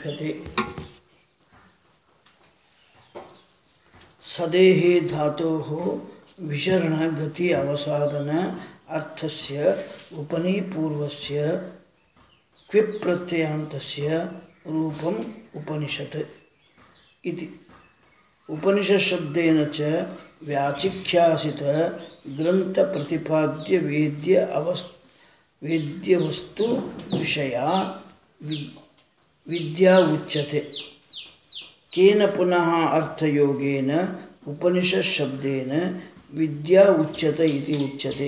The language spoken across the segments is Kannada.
ಲಭ್ಯತೆ ಸದೇಹಿ ಧಾತೋ ವಿಶರಣ ಗತಿ ಅವಸಾದನ ಅರ್ಥಸ್ಯ ಉಪನಿಪೂರ್ವಸ್ಯ ಕ್ವಿಪ್ ಪ್ರತ್ಯಯಾಂತಸ್ಯ ರೂಪಂ ಉಪನಿಷತ್ ಇತಿ ಉಪನಿಷತ್ ಶಬ್ದೇನ ಚ ವ್ಯಾಚಿಖ್ಯಾಸಿತ ಗ್ರಂಥ ಪ್ರತಿಪಾದ್ಯ ವೇದ್ಯ ಅವಸ್ ವೇದ್ಯವಸ್ತು ವಿಷಯ ವಿದ್ ವಿದ್ಯಾ ಉಚ್ಯತೆ ಕೇನ ಪುನಃ ಅರ್ಥಯೋಗೇನ ಉಪನಿಷತ್ ಶಬ್ದೇನ ವಿದ್ಯಾ ಉಚ್ಯತೆ ಇತಿ ಉಚ್ಯತೆ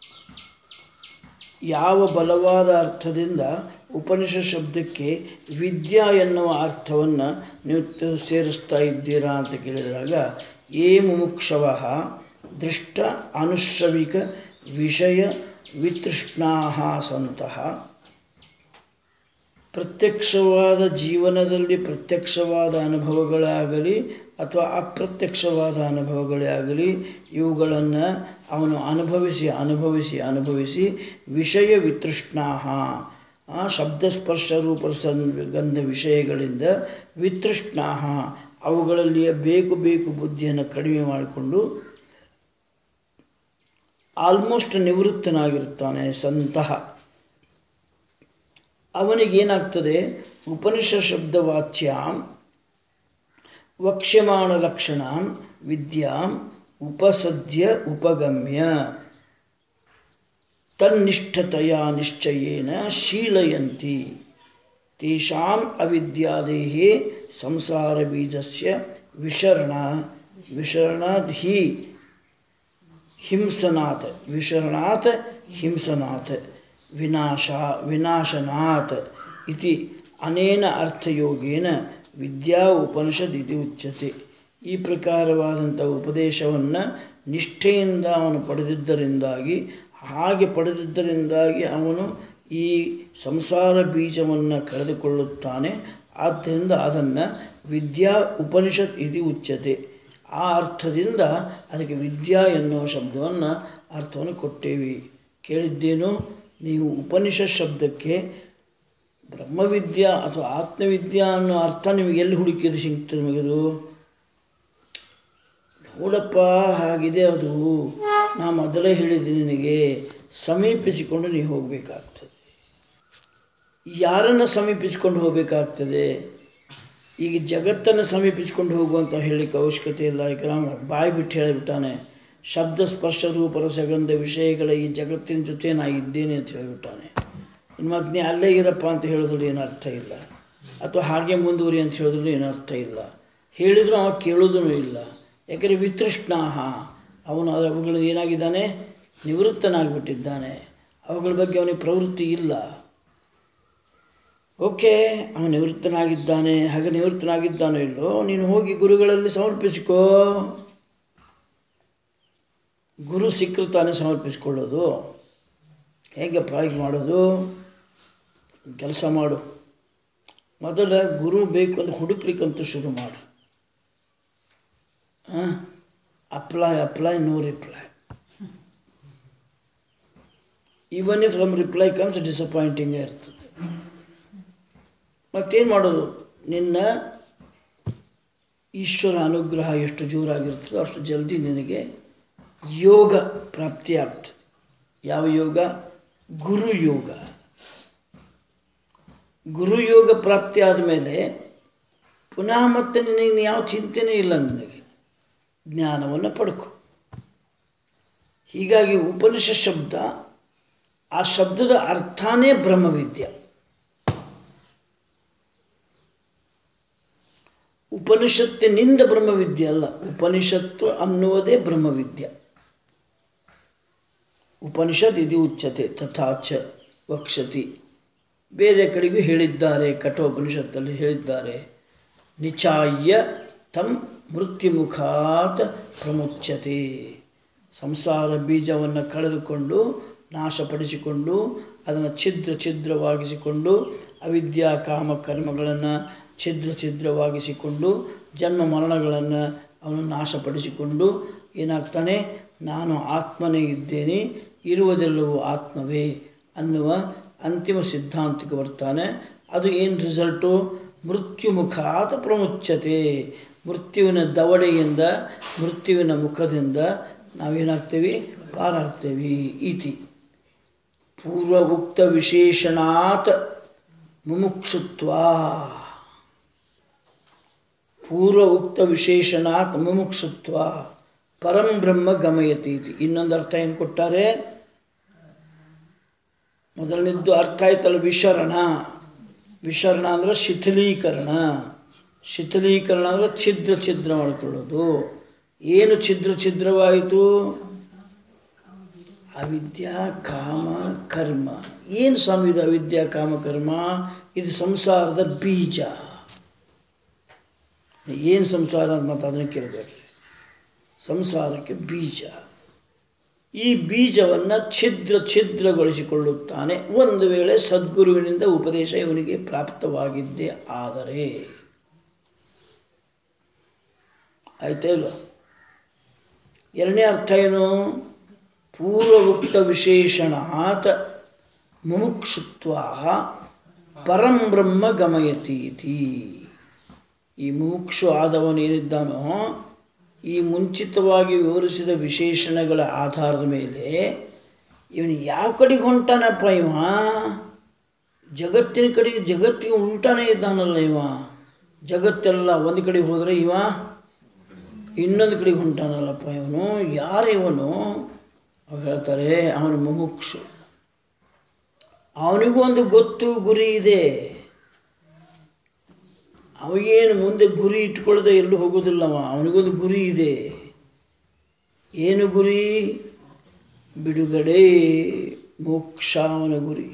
ಯಾವ ಬಲವಾದ ಅರ್ಥದಿಂದ ಉಪನಿಷತ್ ಶಬ್ದಕ್ಕೆ ವಿದ್ಯಾ ಎನ್ನುವ ಅರ್ಥವನ್ನು ನೀವು ತ- ಸೇರಿಸ್ತಾ ಇದ್ದೀರಾ ಅಂತ ಕೇಳಿದಾಗ ಏ ಮುಮುಕ್ಷವ ದೃಷ್ಟ ಅನುಶ್ರವಿಕ ವಿಷಯ ವಿತೃಷ್ಣಾ ಸಂತಹ ಪ್ರತ್ಯಕ್ಷವಾದ ಜೀವನದಲ್ಲಿ ಪ್ರತ್ಯಕ್ಷವಾದ ಅನುಭವಗಳಾಗಲಿ ಅಥವಾ ಅಪ್ರತ್ಯಕ್ಷವಾದ ಅನುಭವಗಳೇ ಆಗಲಿ ಇವುಗಳನ್ನು ಅವನು ಅನುಭವಿಸಿ ಅನುಭವಿಸಿ ಅನುಭವಿಸಿ ವಿಷಯ ವಿತೃಷ್ಣಾಹ ಆ ಶಬ್ದ ಸ್ಪರ್ಶ ರೂಪ ಸನ್- ಗಂಧ ವಿಷಯಗಳಿಂದ ವಿತೃಷ್ಣಾಹ ಅವುಗಳಲ್ಲಿಯ ಬೇಕು ಬೇಕು ಬುದ್ಧಿಯನ್ನು ಕಡಿಮೆ ಮಾಡಿಕೊಂಡು ಆಲ್ಮೋಸ್ಟ್ ನಿವೃತ್ತನಾಗಿರುತ್ತಾನೆ ಸಂತಹ ಅವನಿಗೇನಾಗ್ತದೆ ಉಪನಿಷತ್ ಶಬ್ದವಾಚ್ಯ ವಕ್ಷ್ಯಮಾಣ ಲಕ್ಷಣ ವಿದ್ಯಾಂ ಉಪಸದ್ಯ ಉಪಗಮ್ಯ ತನ್ನಿಷ್ಠತೆಯ ನಿಶ್ಚಯೇನ ಶೀಲಯಂತಿ ತೇಷಾಂ ಅವಿದ್ಯಾದೇಹೇ ಸಂಸಾರ ಬೀಜಸ್ಯ ವಿಶರಣ ವಿಶರಣಾದ್ ಹಿ ಹಿಂಸನಾತ್ ವಿಶರಣಾತ್ ಹಿಂಸನಾತ್ ವಿನಾಶ ವಿನಾಶನಾತ್ ಇತಿ ಅನೇನ ಅರ್ಥಯೋಗೇನ ವಿದ್ಯಾ ಉಪನಿಷದ್ ಇತಿ ಉಚ್ಯತೆ ಈ ಪ್ರಕಾರವಾದಂಥ ಉಪದೇಶವನ್ನು ನಿಷ್ಠೆಯಿಂದ ಅವನು ಪಡೆದಿದ್ದರಿಂದಾಗಿ ಹಾಗೆ ಪಡೆದಿದ್ದರಿಂದಾಗಿ ಅವನು ಈ ಸಂಸಾರ ಬೀಜವನ್ನು ಕಳೆದುಕೊಳ್ಳುತ್ತಾನೆ ಆದ್ದರಿಂದ ಅದನ್ನು ವಿದ್ಯಾ ಉಪನಿಷತ್ ಇತಿ ಉಚ್ಯತೆ ಆ ಅರ್ಥದಿಂದ ಅದಕ್ಕೆ ವಿದ್ಯಾ ಎನ್ನುವ ಶಬ್ದವನ್ನು ಅರ್ಥವನ್ನು ಕೊಟ್ಟೇವಿ ಕೇಳಿದ್ದೇನು ನೀವು ಉಪನಿಷತ್ ಶಬ್ದಕ್ಕೆ ಬ್ರಹ್ಮವಿದ್ಯಾ ಅಥವಾ ಆತ್ಮವಿದ್ಯಾ ಅನ್ನೋ ಅರ್ಥ ನಿಮಗೆ ಎಲ್ಲಿ ಹುಡುಕಿದ್ರೆ ಸಿಗ್ತದೆ ನಿಮಗದು ನೋಡಪ್ಪ ಹಾಗಿದೆ ಅದು ನಾ ಮೊದಲೇ ಹೇಳಿದ್ದೀನಿ ನಿನಗೆ ಸಮೀಪಿಸಿಕೊಂಡು ನೀವು ಹೋಗಬೇಕಾಗ್ತದೆ ಯಾರನ್ನು ಸಮೀಪಿಸಿಕೊಂಡು ಹೋಗಬೇಕಾಗ್ತದೆ ಈಗ ಜಗತ್ತನ್ನು ಸಮೀಪಿಸಿಕೊಂಡು ಹೋಗುವಂತ ಹೇಳಲಿಕ್ಕೆ ಅವಶ್ಯಕತೆ ಇಲ್ಲ ಈಗ ರಾಮ ಬಾಯಿ ಬಿಟ್ಟು ಹೇಳಿಬಿಟ್ಟಾನೆ ಶಬ್ದ ಸ್ಪರ್ಶ ರೂಪ ರಸಗಂಧ ವಿಷಯಗಳ ಈ ಜಗತ್ತಿನ ಜೊತೆ ನಾ ಇದ್ದೇನೆ ಅಂತ ಹೇಳಿಬಿಟ್ಟಾನೆ ಇನ್ನು ಮತ್ತೆ ನೀ ಅಲ್ಲೇ ಇರಪ್ಪ ಅಂತ ಹೇಳಿದ್ರು ಏನು ಅರ್ಥ ಇಲ್ಲ ಅಥವಾ ಹಾಗೆ ಮುಂದುವರಿ ಅಂತ ಹೇಳಿದ್ರು ಏನು ಅರ್ಥ ಇಲ್ಲ ಹೇಳಿದ್ರು ಅವ ಕೇಳೋದೂ ಇಲ್ಲ ಯಾಕಂದರೆ ವಿತೃಷ್ಣಾಹ ಅವನು ಅದರ ಅವುಗಳು ಏನಾಗಿದ್ದಾನೆ ನಿವೃತ್ತನಾಗಿಬಿಟ್ಟಿದ್ದಾನೆ ಅವುಗಳ ಬಗ್ಗೆ ಅವನಿಗೆ ಪ್ರವೃತ್ತಿ ಇಲ್ಲ ಓಕೆ ಅವನು ನಿವೃತ್ತನಾಗಿದ್ದಾನೆ ಹಾಗೆ ನಿವೃತ್ತನಾಗಿದ್ದಾನೋ ಇಲ್ಲೋ ನೀನು ಹೋಗಿ ಗುರುಗಳಲ್ಲಿ ಸಮರ್ಪಿಸಿಕೋ ಗುರು ಸಿಕ್ಕರು ತಾನೇ ಸಮರ್ಪಿಸ್ಕೊಳ್ಳೋದು ಹೇಗಪ್ಪ ಹೀಗೆ ಮಾಡೋದು ಕೆಲಸ ಮಾಡು ಮೊದಲ ಗುರು ಬೇಕು ಅಂತ ಹುಡುಕ್ಲಿಕ್ಕಂತೂ ಶುರು ಮಾಡು apply apply no reply even if from reply comes disappointing ಇರ್ತದೆ ಮತ್ತೇನು ಮಾಡೋದು ನಿನ್ನ ಈಶ್ವರ ಅನುಗ್ರಹ ಎಷ್ಟು ಜೋರಾಗಿರ್ತದೋ ಅಷ್ಟು ಜಲ್ದಿ ನಿನಗೆ ಯೋಗ ಪ್ರಾಪ್ತಿಯಾಗ್ತದೆ ಯಾವ ಯೋಗ ಗುರು ಯೋಗ ಗುರು ಯೋಗ ಪ್ರಾಪ್ತಿ ಆದಮೇಲೆ ಪುನಃ ಮತ್ತೆ ನಿನಗೆ ಯಾವ ಚಿಂತೆನೇ ಇಲ್ಲ ನಿನಗೆ ಜ್ಞಾನವನ್ನು ಪಡ್ಕೊ ಹೀಗಾಗಿ ಉಪನಿಷತ್ ಶಬ್ದ ಆ ಶಬ್ದದ ಅರ್ಥನೇ ಬ್ರಹ್ಮವಿದ್ಯೆ ಉಪನಿಷತ್ತಿನಿಂದ ಬ್ರಹ್ಮವಿದ್ಯೆ ಅಲ್ಲ ಉಪನಿಷತ್ತು ಅನ್ನುವುದೇ ಬ್ರಹ್ಮವಿದ್ಯೆ ಉಪನಿಷತ್ ಇದು ಉಚ್ಯತೆ ತಥಾಚ ವಕ್ಷತಿ ಬೇರೆ ಕಡೆಗೂ ಹೇಳಿದ್ದಾರೆ ಕಠೋಪನಿಷತ್ತಲ್ಲಿ ಹೇಳಿದ್ದಾರೆ ನಿಚಾಯ್ಯ ತಂ ಮೃತ್ಯುಮುಖಾತ್ ಪ್ರಮುಚ್ಯತೆ ಸಂಸಾರ ಬೀಜವನ್ನು ಕಳೆದುಕೊಂಡು ನಾಶಪಡಿಸಿಕೊಂಡು ಅದನ್ನು ಛಿದ್ರ ಛಿದ್ರವಾಗಿಸಿಕೊಂಡು ಅವಿದ್ಯಾ ಕಾಮ ಕರ್ಮಗಳನ್ನು ಛಿದ್ರ ಛಿದ್ರವಾಗಿಸಿಕೊಂಡು ಜನ್ಮ ಮರಣಗಳನ್ನು ಅವನು ನಾಶಪಡಿಸಿಕೊಂಡು ಏನಾಗ್ತಾನೆ ನಾನು ಆತ್ಮನೇ ಇದ್ದೇನೆ ಇರುವುದೆಲ್ಲವೂ ಆತ್ಮವೇ ಅನ್ನುವ ಅಂತಿಮ ಸಿದ್ಧಾಂತಕ್ಕೆ ಬರ್ತಾನೆ ಅದು ಏನು ರಿಸಲ್ಟು ಮೃತ್ಯುಮುಖಾತ್ ಪ್ರಮುಚ್ಯತೆ ಮೃತ್ಯುವಿನ ದವಡೆಯಿಂದ ಮೃತ್ಯುವಿನ ಮುಖದಿಂದ ನಾವೇನಾಗ್ತೇವೆ ಪಾರಾಗ್ತೇವೆ ಇತಿ ಪೂರ್ವ ಉಕ್ತ ವಿಶೇಷಣಾತ್ ಮುಮುಕ್ಷುತ್ವ ಪೂರ್ವ ಉಕ್ತ ವಿಶೇಷಣಾತ್ ಮುಮುಕ್ಷುತ್ವ ಪರಂ ಬ್ರಹ್ಮ ಗಮಯತಿ ಇತಿ ಇನ್ನೊಂದು ಅರ್ಥ ಏನು ಕೊಟ್ಟಾರೆ ಮೊದಲನೇದ್ದು ಅರ್ಥ ಆಯ್ತಲ್ಲ ವಿಶರಣ ವಿಶರಣ ಅಂದರೆ ಶಿಥಿಲೀಕರಣ ಶಿಥಿಲೀಕರಣ ಅಂದರೆ ಛಿದ್ರ ಛಿದ್ರ ಮಾಡ್ಕೊಳ್ಳೋದು ಏನು ಛಿದ್ರ ಛಿದ್ರವಾಯಿತು ಅವಿದ್ಯಾ ಕಾಮ ಕರ್ಮ ಏನು ಸ್ವಾಮಿ ಇದು ಅವಿದ್ಯಾ ಕಾಮ ಕರ್ಮ ಇದು ಸಂಸಾರದ ಬೀಜ ಏನು ಸಂಸಾರ ಅಂತ ಮತ್ತೆ ಅದನ್ನು ಕೇಳಬೇಡ್ರಿ ಸಂಸಾರಕ್ಕೆ ಬೀಜ ಈ ಬೀಜವನ್ನು ಛಿದ್ರ ಛಿದ್ರಗೊಳಿಸಿಕೊಳ್ಳುತ್ತಾನೆ ಒಂದು ವೇಳೆ ಸದ್ಗುರುವಿನಿಂದ ಉಪದೇಶ ಇವನಿಗೆ ಪ್ರಾಪ್ತವಾಗಿದ್ದೇ ಆದರೆ ಆಯ್ತಾ ಇಲ್ಲ ಎರಡನೇ ಅರ್ಥ ಏನು ಪೂರ್ವೋಕ್ತ ವಿಶೇಷಣಾತ್ ಮುಮುಕ್ಷುತ್ವ ಪರಂ ಬ್ರಹ್ಮ ಗಮಯತಿ ಇತಿ ಈ ಮುಮುಕ್ಷು ಆದವನೇನಿದ್ದಾನೋ ಈ ಮುಂಚಿತವಾಗಿ ವಿವರಿಸಿದ ವಿಶೇಷಣಗಳ ಆಧಾರದ ಮೇಲೆ ಇವನು ಯಾವ ಕಡೆಗೆ ಹೊಂಟಾನಪ್ಪ ಇವ ಜಗತ್ತಿನ ಕಡೆಗೆ ಜಗತ್ತಿಗೆ ಉಲ್ಟಾನೇ ಇದ್ದಾನಲ್ಲ ಇವ ಜಗತ್ತೆಲ್ಲ ಒಂದು ಕಡೆಗೆ ಹೋದರೆ ಇವ ಇನ್ನೊಂದು ಕಡೆಗೆ ಹೊಂಟಾನಲ್ಲಪ್ಪ ಇವನು ಯಾರು ಇವನು ಅವ್ರು ಹೇಳ್ತಾರೆ ಅವನು ಮುಮುಕ್ಷು ಅವನಿಗೂ ಒಂದು ಗೊತ್ತು ಗುರಿ ಇದೆ ಅವಾಗೇನು ಮುಂದೆ ಗುರಿ ಇಟ್ಕೊಳ್ಳದೆ ಎಲ್ಲೂ ಹೋಗೋದಿಲ್ಲವ ಅವನಿಗೊಂದು ಗುರಿ ಇದೆ ಏನು ಗುರಿ ಬಿಡುಗಡೆ ಮೋಕ್ಷ ಅವನ ಗುರಿ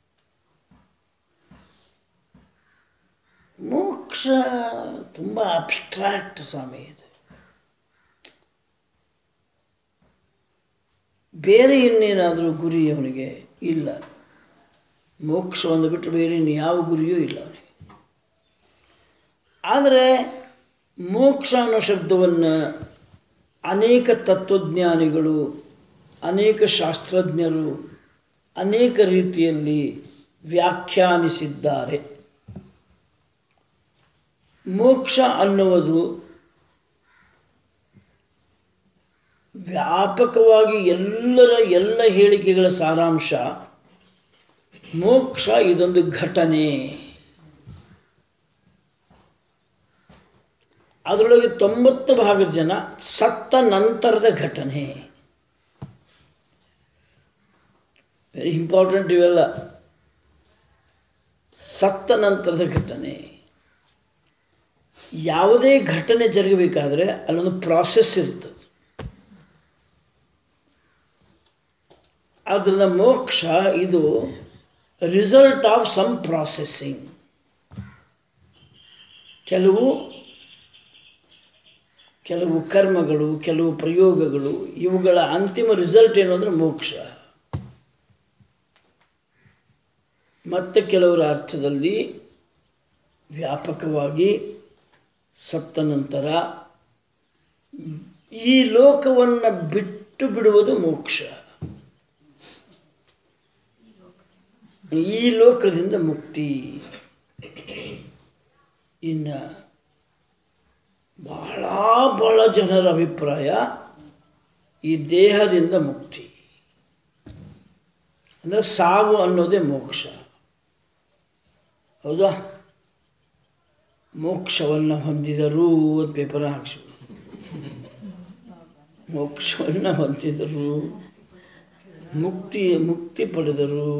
ಮೋಕ್ಷ ತುಂಬ ಅಬ್ಸ್ಟ್ರಾಕ್ಟ್ ಸ್ವಾಮಿ ಇದು ಬೇರೆ ಇನ್ನೇನಾದರೂ ಗುರಿ ಅವನಿಗೆ ಇಲ್ಲ ಮೋಕ್ಷವನ್ನು ಬಿಟ್ಟು ಬೇರೆ ಇನ್ನು ಯಾವ ಗುರಿಯೂ ಇಲ್ಲ ಅವನಿಗೆ ಆದರೆ ಮೋಕ್ಷ ಅನ್ನೋ ಶಬ್ದವನ್ನು ಅನೇಕ ತತ್ವಜ್ಞಾನಿಗಳು ಅನೇಕ ಶಾಸ್ತ್ರಜ್ಞರು ಅನೇಕ ರೀತಿಯಲ್ಲಿ ವ್ಯಾಖ್ಯಾನಿಸಿದ್ದಾರೆ ಮೋಕ್ಷ ಅನ್ನುವುದು ವ್ಯಾಪಕವಾಗಿ ಎಲ್ಲರ ಎಲ್ಲ ಹೇಳಿಕೆಗಳ ಸಾರಾಂಶ ಮೋಕ್ಷ ಇದೊಂದು ಘಟನೆ ಅದರೊಳಗೆ ತೊಂಬತ್ತು ಭಾಗದ ಜನ ಸತ್ತ ನಂತರದ ಘಟನೆ ವೆರಿ ಇಂಪಾರ್ಟೆಂಟ್ ಇವೆಲ್ಲ ಸತ್ತ ನಂತರದ ಘಟನೆ ಯಾವುದೇ ಘಟನೆ ಜರುಗಬೇಕಾದ್ರೆ ಅಲ್ಲೊಂದು ಪ್ರಾಸೆಸ್ ಇರ್ತದೆ ಆದ್ದರಿಂದ ಮೋಕ್ಷ ಇದು ರಿಸಲ್ಟ್ ಆಫ್ ಸಮ್ ಪ್ರಾಸೆಸ್ಸಿಂಗ್ ಕೆಲವು ಕೆಲವು ಕರ್ಮಗಳು ಕೆಲವು ಪ್ರಯೋಗಗಳು ಇವುಗಳ ಅಂತಿಮ ರಿಸಲ್ಟ್ ಏನು ಅಂದರೆ ಮೋಕ್ಷ ಮತ್ತು ಕೆಲವರ ಅರ್ಥದಲ್ಲಿ ವ್ಯಾಪಕವಾಗಿ ಸತ್ತ ನಂತರ ಈ ಲೋಕವನ್ನು ಬಿಟ್ಟು ಬಿಡುವುದು ಮೋಕ್ಷ ಈ ಲೋಕದಿಂದ ಮುಕ್ತಿ ಇನ್ನು ಬಹಳ ಬಹಳ ಜನರ ಅಭಿಪ್ರಾಯ ಈ ದೇಹದಿಂದ ಮುಕ್ತಿ ಅಂದರೆ ಸಾವು ಅನ್ನೋದೇ ಮೋಕ್ಷ ಹೌದಾ ಮೋಕ್ಷವನ್ನು ಹೊಂದಿದರು ಅಂತ ಪೇಪರ್ ಹಾಕ್ಸಿ ಮೋಕ್ಷವನ್ನು ಹೊಂದಿದರು ಮುಕ್ತಿ ಮುಕ್ತಿ ಪಡೆದರು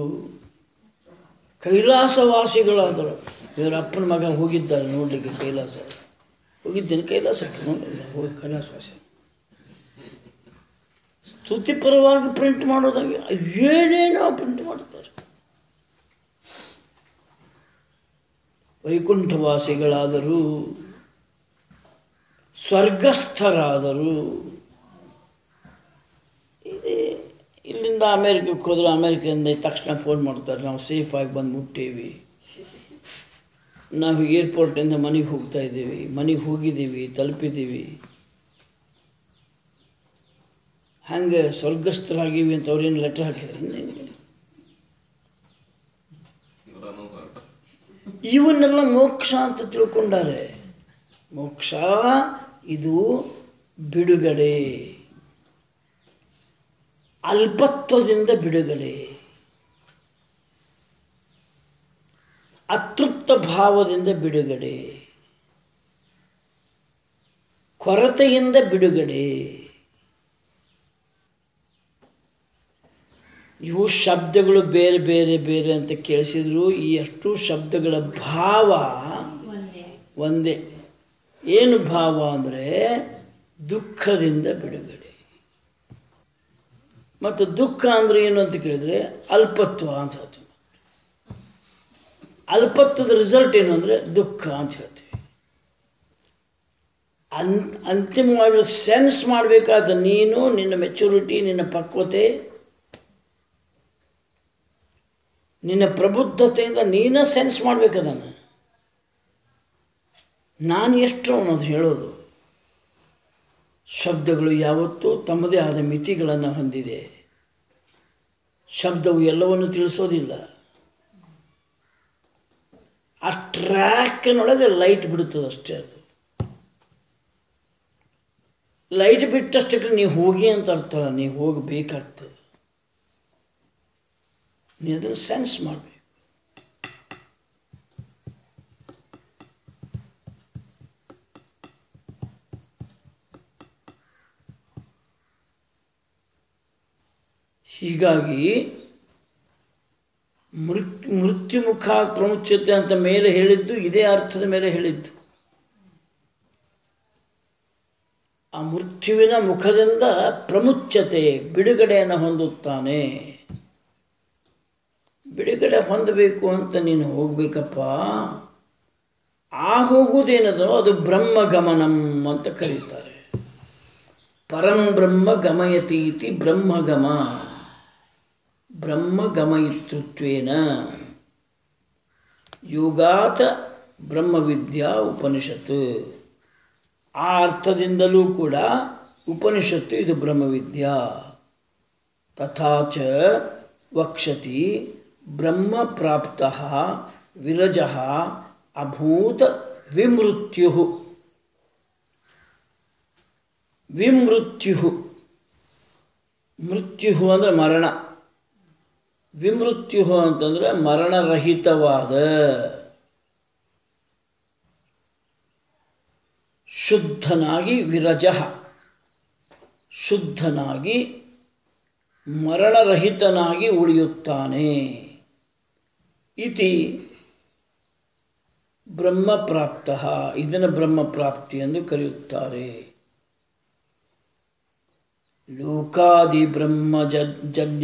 ಕೈಲಾಸವಾಸಿಗಳಾದರು ಇವರ ಅಪ್ಪನ ಮಗ ಹೋಗಿದ್ದಾರೆ ನೋಡಲಿಕ್ಕೆ ಕೈಲಾಸ ಹೋಗಿದ್ದೇನೆ ಕೈಲಾಸಕ್ಕೆ ನೋಡಿಲ್ಲ ಹೋಗಿ ಕೈಲಾಸವಾಸಿ ಸ್ತುತಿಪರವಾಗಿ ಪ್ರಿಂಟ್ ಮಾಡೋದಾಗಿ ಏನೇನೋ ಪ್ರಿಂಟ್ ಮಾಡ್ತಾರೆ ವೈಕುಂಠವಾಸಿಗಳಾದರು ಸ್ವರ್ಗಸ್ಥರಾದರು ಇಲ್ಲಿ- ಇಲ್ಲಿಂದ ಅಮೇರಿಕಕ್ಕೆ ಹೋದ್ರೆ ಅಮೇರಿಕೆಯಿಂದ ತಕ್ಷಣ ಫೋನ್ ಮಾಡ್ತಾರೆ ನಾವು ಸೇಫಾಗಿ ಬಂದು ಮುಟ್ಟೀವಿ ನಾವು ಏರ್ಪೋರ್ಟಿಂದ ಮನೆಗೆ ಹೋಗ್ತಾ ಇದ್ದೀವಿ ಮನೆಗೆ ಹೋಗಿದ್ದೀವಿ ತಲುಪಿದ್ದೀವಿ ಹಂಗೆ ಸ್ವರ್ಗಸ್ಥರಾಗೀವಿ ಅಂತ ಅವ್ರೇನು ಲೆಟ್ರ್ ಹಾಕಿದ್ರು ನಿನಗೆ ಇವನ್ನೆಲ್ಲ ಮೋಕ್ಷ ಅಂತ ತಿಳ್ಕೊಂಡಾರೆ ಮೋಕ್ಷ ಇದು ಬಿಡುಗಡೆ ಅಲ್ಪತ್ವದಿಂದ ಬಿಡುಗಡೆ ಅತೃಪ್ತ ಭಾವದಿಂದ ಬಿಡುಗಡೆ ಕೊರತೆಯಿಂದ ಬಿಡುಗಡೆ ಇವು ಶಬ್ದಗಳು ಬೇರೆ ಬೇರೆ ಬೇರೆ ಅಂತ ಕೇಳಿಸಿದ್ರು ಈ ಅಷ್ಟು ಶಬ್ದಗಳ ಭಾವ ಒಂದೇ ಒಂದೇ ಏನು ಭಾವ ಅಂದರೆ ದುಃಖದಿಂದ ಬಿಡುಗಡೆ ಮತ್ತು ದುಃಖ ಅಂದರೆ ಏನು ಅಂತ ಕೇಳಿದರೆ ಅಲ್ಪತ್ವ ಅಂತ ಹೇಳ್ತೀವಿ ಅಲ್ಪತ್ವದ ರಿಸಲ್ಟ್ ಏನು ಅಂದರೆ ದುಃಖ ಅಂತ ಹೇಳ್ತೀವಿ ಅನ್ ಅಂತಿಮವಾಗಿ ಸೆನ್ಸ್ ಮಾಡಬೇಕಾದ ನೀನು ನಿನ್ನ ಮೆಚುರಿಟಿ ನಿನ್ನ ಪಕ್ವತೆ ನಿನ್ನ ಪ್ರಬುದ್ಧತೆಯಿಂದ ನೀನೇ ಸೆನ್ಸ್ ಮಾಡಬೇಕದನ್ನು ನಾನು ಎಷ್ಟು ಅನ್ನೋದು ಹೇಳೋದು ಶಬ್ದಗಳು ಯಾವತ್ತೂ ತಮ್ಮದೇ ಆದ ಮಿತಿಗಳನ್ನು ಹೊಂದಿದೆ ಶಬ್ದವು ಎಲ್ಲವನ್ನು ತಿಳಿಸೋದಿಲ್ಲ ಆ ಟ್ರ್ಯಾಕಿನೊಳಗೆ ಲೈಟ್ ಬಿಡುತ್ತದೆ ಅಷ್ಟೇ ಅದು ಲೈಟ್ ಬಿಟ್ಟಷ್ಟಕ್ಕೆ ನೀವು ಹೋಗಿ ಅಂತ ಅರ್ಥ ಅಲ್ಲ ನೀವು ಹೋಗಬೇಕಾಗ್ತದೆ ನೀವು ಅದನ್ನು ಸೆನ್ಸ್ ಮಾಡಬೇಕು ಹೀಗಾಗಿ ಮೃತ್ ಮೃತ್ಯುಮುಖ ಪ್ರಮುಚ್ಯತೆ ಅಂತ ಮೇಲೆ ಹೇಳಿದ್ದು ಇದೇ ಅರ್ಥದ ಮೇಲೆ ಹೇಳಿದ್ದು ಆ ಮೃತ್ಯುವಿನ ಮುಖದಿಂದ ಪ್ರಮುಚ್ಯತೆ ಬಿಡುಗಡೆಯನ್ನು ಹೊಂದುತ್ತಾನೆ ಬಿಡುಗಡೆ ಹೊಂದಬೇಕು ಅಂತ ನೀನು ಹೋಗ್ಬೇಕಪ್ಪ ಆ ಹೋಗುವುದೇನದೋ ಅದು ಬ್ರಹ್ಮಗಮನಂ ಅಂತ ಕರೀತಾರೆ ಪರಂ ಬ್ರಹ್ಮ ಗಮಯತಿ ಇತಿ ಬ್ರಹ್ಮಗಮ ಬ್ರಹ್ಮಗಮಯಿತೃತ್ವೇನ ಯೋಗಾತ ಬ್ರಹ್ಮವಿದ್ಯಾ ಉಪನಿಷತ್ತು ಆ ಅರ್ಥದಿಂದಲೂ ಕೂಡ ಉಪನಿಷತ್ತು ಇದು ಬ್ರಹ್ಮವಿದ್ಯಾ ತಥಾಚ ವಕ್ಷತಿ ಬ್ರಹ್ಮ ಪ್ರಾಪ್ತ ವಿರಜ ಅಭೂತ ವಿಮೃತ್ಯು ವಿಮೃತ್ಯು ಮೃತ್ಯು ಅಂದರೆ ಮರಣ ವಿಮೃತ್ಯು ಅಂತಂದರೆ ಮರಣರಹಿತವಾದ ಶುದ್ಧನಾಗಿ ವಿರಜ ಶುದ್ಧನಾಗಿ ಮರಣರಹಿತನಾಗಿ ಉಳಿಯುತ್ತಾನೆ ಇತಿ ಬ್ರಹ್ಮಪ್ರಾಪ್ತ ಇದನ್ನು ಬ್ರಹ್ಮಪ್ರಾಪ್ತಿ ಎಂದು ಕರೆಯುತ್ತಾರೆ ಲೋಕಾದಿ ಬ್ರಹ್ಮ ಜಜ್ಞ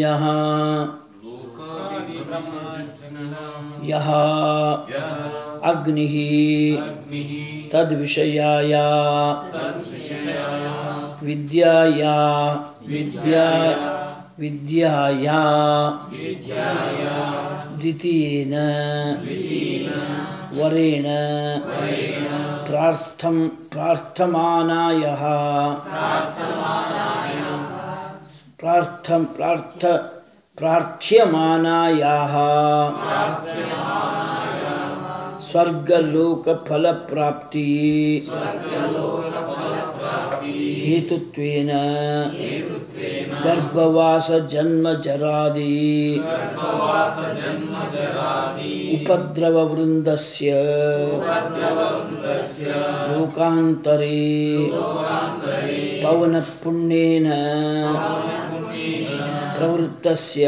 ಯಹ ಅಗ್ನಿ ತದ್ವಿಷಯಾಯ ವಿದ್ಯಾಯ ವಿದ್ಯಾ ವಿದ್ಯಾಯ ದ್ವಿತೀಯೇನ ವರೇಣ ಪ್ರಾರ್ಥಂ ಪ್ರಾರ್ಥಮಾನಾಯ ಪ್ರಾರ್ಥಂ ಪ್ರಾರ್ಥ ಪ್ರಾರ್ಥ್ಯಮಾನಾಯಾः ಸ್ವರ್ಗಲೋಕಫಲಪ್ರಾಪ್ತಿ ಹೇತುತ್ವೇನ ಗರ್ಭವಾಸ ಜನ್ಮ ಜರಾದಿ ಉಪದ್ರವವೃಂದಸ್ಯ ಲೋಕಾಂತರೇ ಪವನಪುಣ್ಯೇನ ಪ್ರವೃತ್ತಸ್ಯ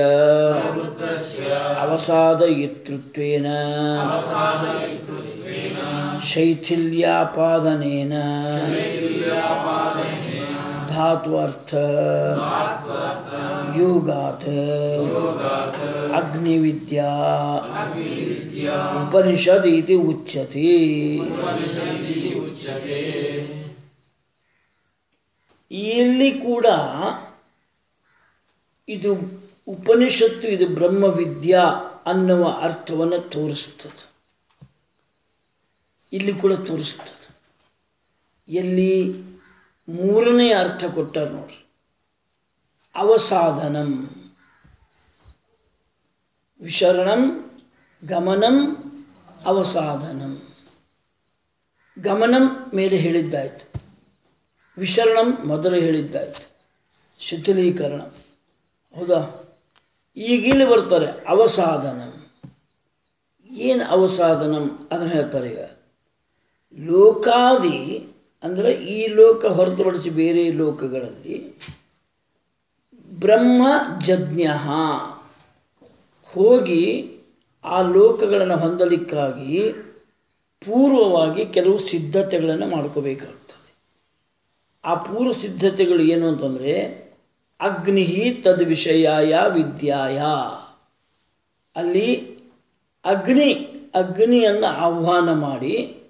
ಅವಸಾದಯಿತೃತ್ವೇನ ಶೈಥಿಲ್ಯಾಪಾದನೇನ ಧಾತ್ವರ್ಥ ಯೋಗಾತ್ ಅಗ್ನಿವಿದ್ಯಾ ಉಪನಿಷದ್ ಇತಿ ಉಚ್ಯತೆ ಇಲ್ಲಿ ಕೂಡ ಇದು ಉಪನಿಷತ್ತು ಇದು ಬ್ರಹ್ಮವಿದ್ಯಾ ಅನ್ನುವ ಅರ್ಥವನ್ನು ತೋರಿಸ್ತದೆ ಇಲ್ಲಿ ಕೂಡ ತೋರಿಸ್ತದೆ ಎಲ್ಲಿ ಮೂರನೇ ಅರ್ಥ ಕೊಟ್ಟಾರ ನೋಡ್ರಿ ಅವಸಾಧನಂ ವಿಶರಣಂ ಗಮನಂ ಅವಸಾಧನಂ ಗಮನಂ ಮೇಲೆ ಹೇಳಿದ್ದಾಯ್ತು ವಿಶರಣಂ ಮೊದಲು ಹೇಳಿದ್ದಾಯ್ತು ಶಿಥಿಲೀಕರಣ ಹೌದಾ ಈಗ ಇಲ್ಲಿ ಬರ್ತಾರೆ ಅವಸಾಧನಂ ಏನು ಅವಸಾಧನಂ ಅದನ್ನು ಹೇಳ್ತಾರೆ ಈಗ ಲೋಕಾದಿ ಅಂದರೆ ಈ ಲೋಕ ಹೊರತುಪಡಿಸಿ ಬೇರೆ ಲೋಕಗಳಲ್ಲಿ ಬ್ರಹ್ಮ ಜಜ್ಞ ಹೋಗಿ ಆ ಲೋಕಗಳನ್ನು ಹೊಂದಲಿಕ್ಕಾಗಿ ಪೂರ್ವವಾಗಿ ಕೆಲವು ಸಿದ್ಧತೆಗಳನ್ನು ಮಾಡ್ಕೋಬೇಕಾಗ್ತದೆ ಆ ಪೂರ್ವ ಸಿದ್ಧತೆಗಳು ಏನು ಅಂತಂದರೆ ಅಗ್ನಿ ತದ್ ವಿಷಯಾಯ ವಿದ್ಯಾಯ ಅಲ್ಲಿ ಅಗ್ನಿ ಅಗ್ನಿಯನ್ನು ಆಹ್ವಾನ ಮಾಡಿ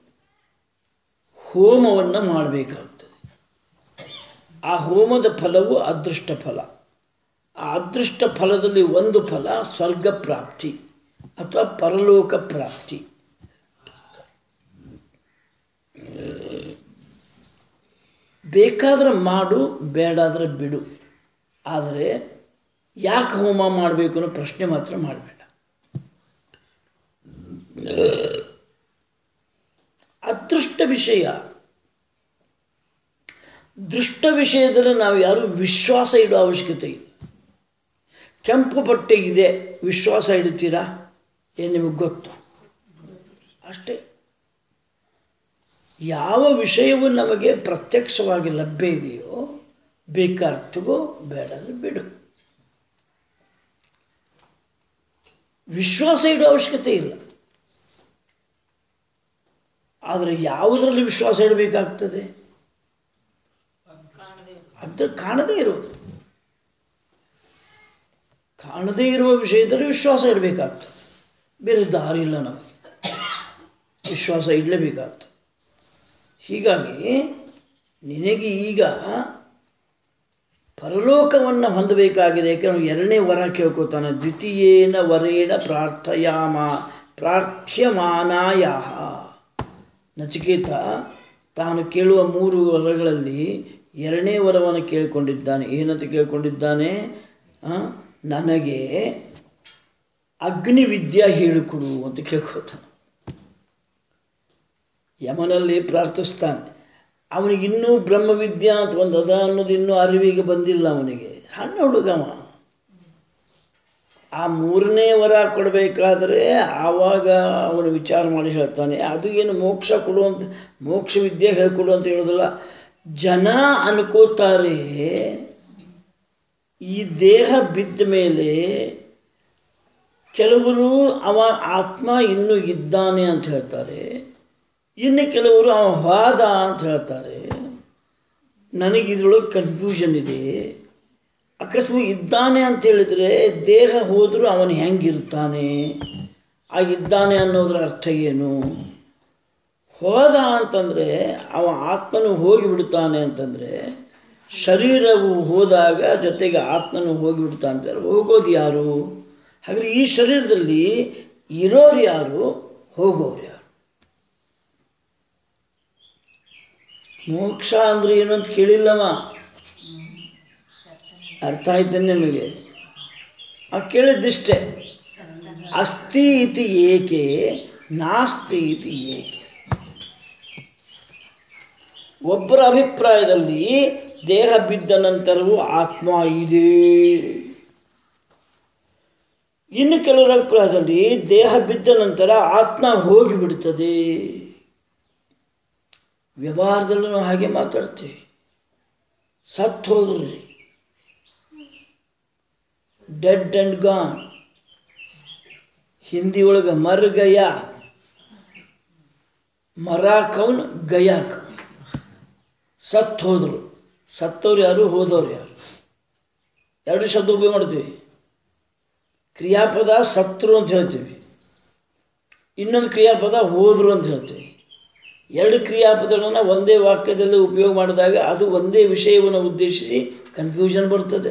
ಹೋಮವನ್ನು ಮಾಡಬೇಕಾಗ್ತದೆ ಆ ಹೋಮದ ಫಲವು ಅದೃಷ್ಟ ಫಲ ಆ ಅದೃಷ್ಟ ಫಲದಲ್ಲಿ ಒಂದು ಫಲ ಸ್ವರ್ಗ ಪ್ರಾಪ್ತಿ ಅಥವಾ ಪರಲೋಕ ಪ್ರಾಪ್ತಿ ಬೇಕಾದ್ರೆ ಮಾಡು ಬೇಡಾದ್ರೆ ಬಿಡು ಆದರೆ ಯಾಕೆ ಹೋಮ ಮಾಡಬೇಕು ಅನ್ನೋ ಪ್ರಶ್ನೆ ಮಾತ್ರ ಮಾಡಬೇಡ ಅದೃಷ್ಟ ವಿಷಯ ದೃಷ್ಟ ವಿಷಯದಲ್ಲಿ ನಾವು ಯಾರೂ ವಿಶ್ವಾಸ ಇಡೋ ಅವಶ್ಯಕತೆ ಇಲ್ಲ ಕೆಂಪು ಬಟ್ಟೆ ಇದೆ ವಿಶ್ವಾಸ ಇಡ್ತೀರಾ ಏನು ನಿಮಗೆ ಗೊತ್ತು ಅಷ್ಟೇ ಯಾವ ವಿಷಯವು ನಮಗೆ ಪ್ರತ್ಯಕ್ಷವಾಗಿ ಲಭ್ಯ ಇದೆಯೋ ಬೇಕಾದ್ರೆ ತಗೋ ಬೇಡಾದ್ರೆ ಬಿಡು ವಿಶ್ವಾಸ ಇಡೋ ಅವಶ್ಯಕತೆ ಇಲ್ಲ ಆದರೆ ಯಾವುದರಲ್ಲಿ ವಿಶ್ವಾಸ ಇಡಬೇಕಾಗ್ತದೆ ಅದು ಕಾಣದೇ ಇರುವುದು ಕಾಣದೇ ಇರುವ ವಿಷಯದಲ್ಲಿ ವಿಶ್ವಾಸ ಇಡಬೇಕಾಗ್ತದೆ ಬೇರೆ ದಾರಿ ಇಲ್ಲ ನಮಗೆ ವಿಶ್ವಾಸ ಇಡಲೇಬೇಕಾಗ್ತದೆ ಹೀಗಾಗಿ ನಿನಗೆ ಈಗ ಪರಲೋಕವನ್ನು ಹೊಂದಬೇಕಾಗಿದೆ ಯಾಕೆಂದ್ರೆ ಎರಡನೇ ವರ ಕೇಳ್ಕೊತಾನೆ ದ್ವಿತೀಯೇನ ವರೇಣ ಪ್ರಾರ್ಥಯಾಮ ಪ್ರಾರ್ಥ್ಯಮಾನಾಯ ನಚಿಕೇತ ತಾನು ಕೇಳುವ ಮೂರು ವರಗಳಲ್ಲಿ ಎರಡನೇ ವರವನ್ನು ಕೇಳಿಕೊಂಡಿದ್ದಾನೆ ಏನಂತ ಕೇಳಿಕೊಂಡಿದ್ದಾನೆ ಆ, ನನಗೆ ಅಗ್ನಿ ವಿದ್ಯಾ ಹೇಳಿಕೊಡು ಅಂತ ಕೇಳ್ಕೊತಾನೆ ಯಮನಲ್ಲಿ ಪ್ರಾರ್ಥಿಸ್ತಾನೆ ಅವನಿಗೆ ಇನ್ನೂ ಬ್ರಹ್ಮವಿದ್ಯಾ ಅಂತ ಒಂದು ಅದ ಅನ್ನೋದು ಇನ್ನೂ ಅರಿವಿಗೆ ಬಂದಿಲ್ಲ ಅವನಿಗೆ ಸಣ್ಣ ಹುಡುಗವ ಆ ಮೂರನೇ ವರ ಕೊಡಬೇಕಾದ್ರೆ ಆವಾಗ ಅವನು ವಿಚಾರ ಮಾಡಿ ಹೇಳ್ತಾನೆ ಅದು ಏನು ಮೋಕ್ಷ ಕೊಡುವಂತ ಮೋಕ್ಷ ವಿದ್ಯೆ ಹೇಳ್ಕೊಡು ಅಂತ ಹೇಳೋದಿಲ್ಲ ಜನ ಅನ್ಕೋತಾರೆ ಈ ದೇಹ ಬಿದ್ದ ಮೇಲೆ ಕೆಲವರು ಅವ ಆತ್ಮ ಇನ್ನೂ ಇದ್ದಾನೆ ಅಂತ ಹೇಳ್ತಾರೆ ಇನ್ನು ಕೆಲವರು ಅವ ಹೋದ ಅಂತ ಹೇಳ್ತಾರೆ ನನಗೆ ಇದ್ರೊಳಗೆ ಕನ್ಫ್ಯೂಷನ್ ಇದೆ ಅಕಸ್ಮಾತ್ ಇದ್ದಾನೆ ಅಂತ ಹೇಳಿದರೆ ದೇಹ ಹೋದರೂ ಅವನು ಹೆಂಗಿರ್ತಾನೆ ಆ ಇದ್ದಾನೆ ಅನ್ನೋದ್ರ ಅರ್ಥ ಏನು ಹೋದ ಅಂತಂದರೆ ಅವ ಆತ್ಮನು ಹೋಗಿಬಿಡ್ತಾನೆ ಅಂತಂದರೆ ಶರೀರವು ಹೋದಾಗ ಜೊತೆಗೆ ಆತ್ಮನು ಹೋಗಿಬಿಡ್ತಾನೆ ಅಂತಾರೆ ಹೋಗೋದು ಯಾರು ಹಾಗಾದ್ರೆ ಈ ಶರೀರದಲ್ಲಿ ಇರೋರು ಯಾರು ಹೋಗೋರು ಯಾರು ಮೋಕ್ಷ ಅಂದ್ರೆ ಏನು ಅಂತ ಕೇಳಿಲ್ಲವ ಅರ್ಥ ಆಯ್ತು ನಿಮಗೆ ಆ ಕೇಳಿದ್ದಿಷ್ಟೇ ಅಸ್ತಿ ಇತಿ ಏಕೆ ನಾಸ್ತಿ ಇತಿ ಏಕೆ ಒಬ್ಬರ ಅಭಿಪ್ರಾಯದಲ್ಲಿ ದೇಹ ಬಿದ್ದ ನಂತರವೂ ಆತ್ಮ ಇದೆ ಇನ್ನು ಕೆಲವರ ಅಭಿಪ್ರಾಯದಲ್ಲಿ ದೇಹ ಬಿದ್ದ ನಂತರ ಆತ್ಮ ಹೋಗಿಬಿಡ್ತದೆ ವ್ಯವಹಾರದಲ್ಲೂ ನಾವು ಹಾಗೆ ಮಾತಾಡ್ತೀವಿ ಸತ್ತು ಹೋದ್ರಿ ಡೆಡ್ ಆ್ಯಂಡ್ ಗಾನ್ ಹಿಂದಿ ಒಳಗೆ ಮರ್ ಗಯ ಮರಾಕೌನ್ ಗಯಾಕ್ ಸತ್ತು ಹೋದರು ಸತ್ತವ್ರು ಯಾರು ಹೋದವ್ರು ಯಾರು ಎರಡು ಶಬ್ದ ಉಪಯೋಗ ಮಾಡ್ತೀವಿ ಕ್ರಿಯಾಪದ ಸತ್ರು ಅಂತ ಹೇಳ್ತೀವಿ ಇನ್ನೊಂದು ಕ್ರಿಯಾಪದ ಹೋದರು ಅಂತ ಹೇಳ್ತೀವಿ ಎರಡು ಕ್ರಿಯಾಪದಗಳನ್ನು ಒಂದೇ ವಾಕ್ಯದಲ್ಲಿ ಉಪಯೋಗ ಮಾಡಿದಾಗ ಅದು ಒಂದೇ ವಿಷಯವನ್ನು ಉದ್ದೇಶಿಸಿ ಕನ್ಫ್ಯೂಷನ್ ಬರ್ತದೆ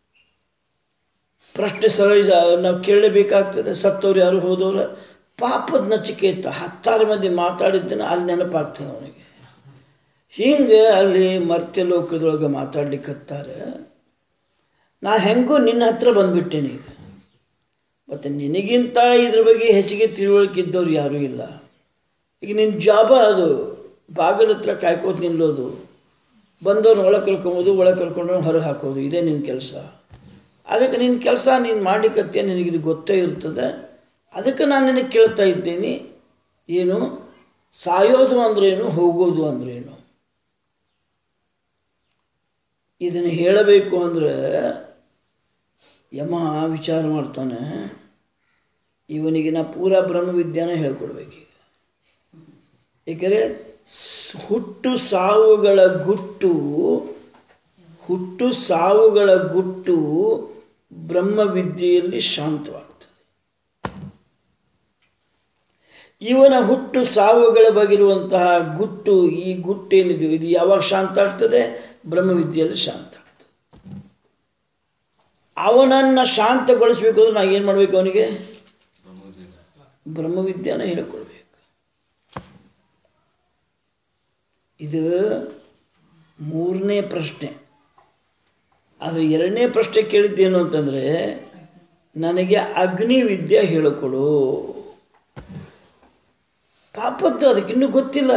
ಪ್ರಶ್ನೆ ಸರಳ ನಾವು ಕೇಳಲೇಬೇಕಾಗ್ತದೆ ಸತ್ತವ್ರು ಯಾರು ಹೋದವ್ರು ಪಾಪದ ನಚಿಕೇತ ಹತ್ತಾರು ಮಂದಿ ಮಾತಾಡಿದ್ದನ್ನು ಅಲ್ಲಿ ನೆನಪಾಗ್ತದೆ ಅವನಿಗೆ ಹಿಂಗೆ ಅಲ್ಲಿ ಮರ್ತ್ಯ ಲೋಕದೊಳಗೆ ಮಾತಾಡ್ಲಿಕ್ಕತ್ತಾರೆ ನಾ ಹೆಂಗೂ ನಿನ್ನ ಹತ್ರ ಬಂದ್ಬಿಟ್ಟೇನೆ ಈಗ ಮತ್ತು ನಿನಗಿಂತ ಇದ್ರ ಬಗ್ಗೆ ಹೆಚ್ಚಿಗೆ ತಿಳುವಳಿಕೆ ಇದ್ದವ್ರು ಯಾರೂ ಇಲ್ಲ ಈಗ ನಿನ್ನ ಜಾಬ ಅದು ಬಾಗಿಲ ಹತ್ರ ಕಾಯ್ಕೋತ ನಿಲ್ಲೋದು ಬಂದವ್ರನ್ನ ಒಳಗೆ ಕರ್ಕೊಂಬೋದು ಒಳಗೆ ಕರ್ಕೊಂಡು ಹೊರಗೆ ಹಾಕೋದು ಇದೇ ನಿನ್ನ ಕೆಲಸ ಅದಕ್ಕೆ ನಿನ್ನ ಕೆಲಸ ನೀನು ಮಾಡಲಿಕ್ಕತ್ತೆ ನಿನಗಿದು ಗೊತ್ತೇ ಇರ್ತದೆ ಅದಕ್ಕೆ ನಾನು ನಿನಗೆ ಕೇಳ್ತಾ ಇದ್ದೀನಿ ಏನು ಸಾಯೋದು ಅಂದ್ರೇನು ಹೋಗೋದು ಅಂದ್ರೇನು ಇದನ್ನು ಹೇಳಬೇಕು ಅಂದರೆ ಯಮ ವಿಚಾರ ಮಾಡ್ತಾನೆ ಇವನಿಗೆ ನಾ ಪೂರಾ ಬ್ರಹ್ಮವಿದ್ಯಾನ ಹೇಳ್ಕೊಡ್ಬೇಕೀಗ ಏಕೆಂದರೆ ಸ್- ಹುಟ್ಟು ಸಾವುಗಳ ಗುಟ್ಟು ಹುಟ್ಟು ಸಾವುಗಳ ಗುಟ್ಟು ಬ್ರಹ್ಮವಿದ್ಯೆಯಲ್ಲಿ ಶಾಂತವಾಗ್ತದೆ ಇವನ ಹುಟ್ಟು ಸಾವುಗಳ ಬಗೆರುವಂತಹ ಗುಟ್ಟು ಈ ಗುಟ್ಟೇನಿದೆ ಇದು ಯಾವಾಗ ಶಾಂತ ಆಗ್ತದೆ ಬ್ರಹ್ಮವಿದ್ಯೆಯಲ್ಲಿ ಶಾಂತ ಆಗ್ತದೆ ಅವನನ್ನು ಶಾಂತಗೊಳಿಸ್ಬೇಕು ಅಂದ್ರೆ ನಾ ಏನು ಮಾಡಬೇಕು ಅವನಿಗೆ ಬ್ರಹ್ಮವಿದ್ಯಾನ ಹೇಳ್ಕೊಡ್ಬೇಕು ಇದು ಮೂರನೇ ಪ್ರಶ್ನೆ ಆದರೆ ಎರಡನೇ ಪ್ರಶ್ನೆ ಕೇಳಿದ್ದೇನು ಅಂತಂದರೆ ನನಗೆ ಅಗ್ನಿ ವಿದ್ಯೆ ಹೇಳಿಕೊಡು ಪಾಪದ್ದು ಅದಕ್ಕಿನ್ನೂ ಗೊತ್ತಿಲ್ಲ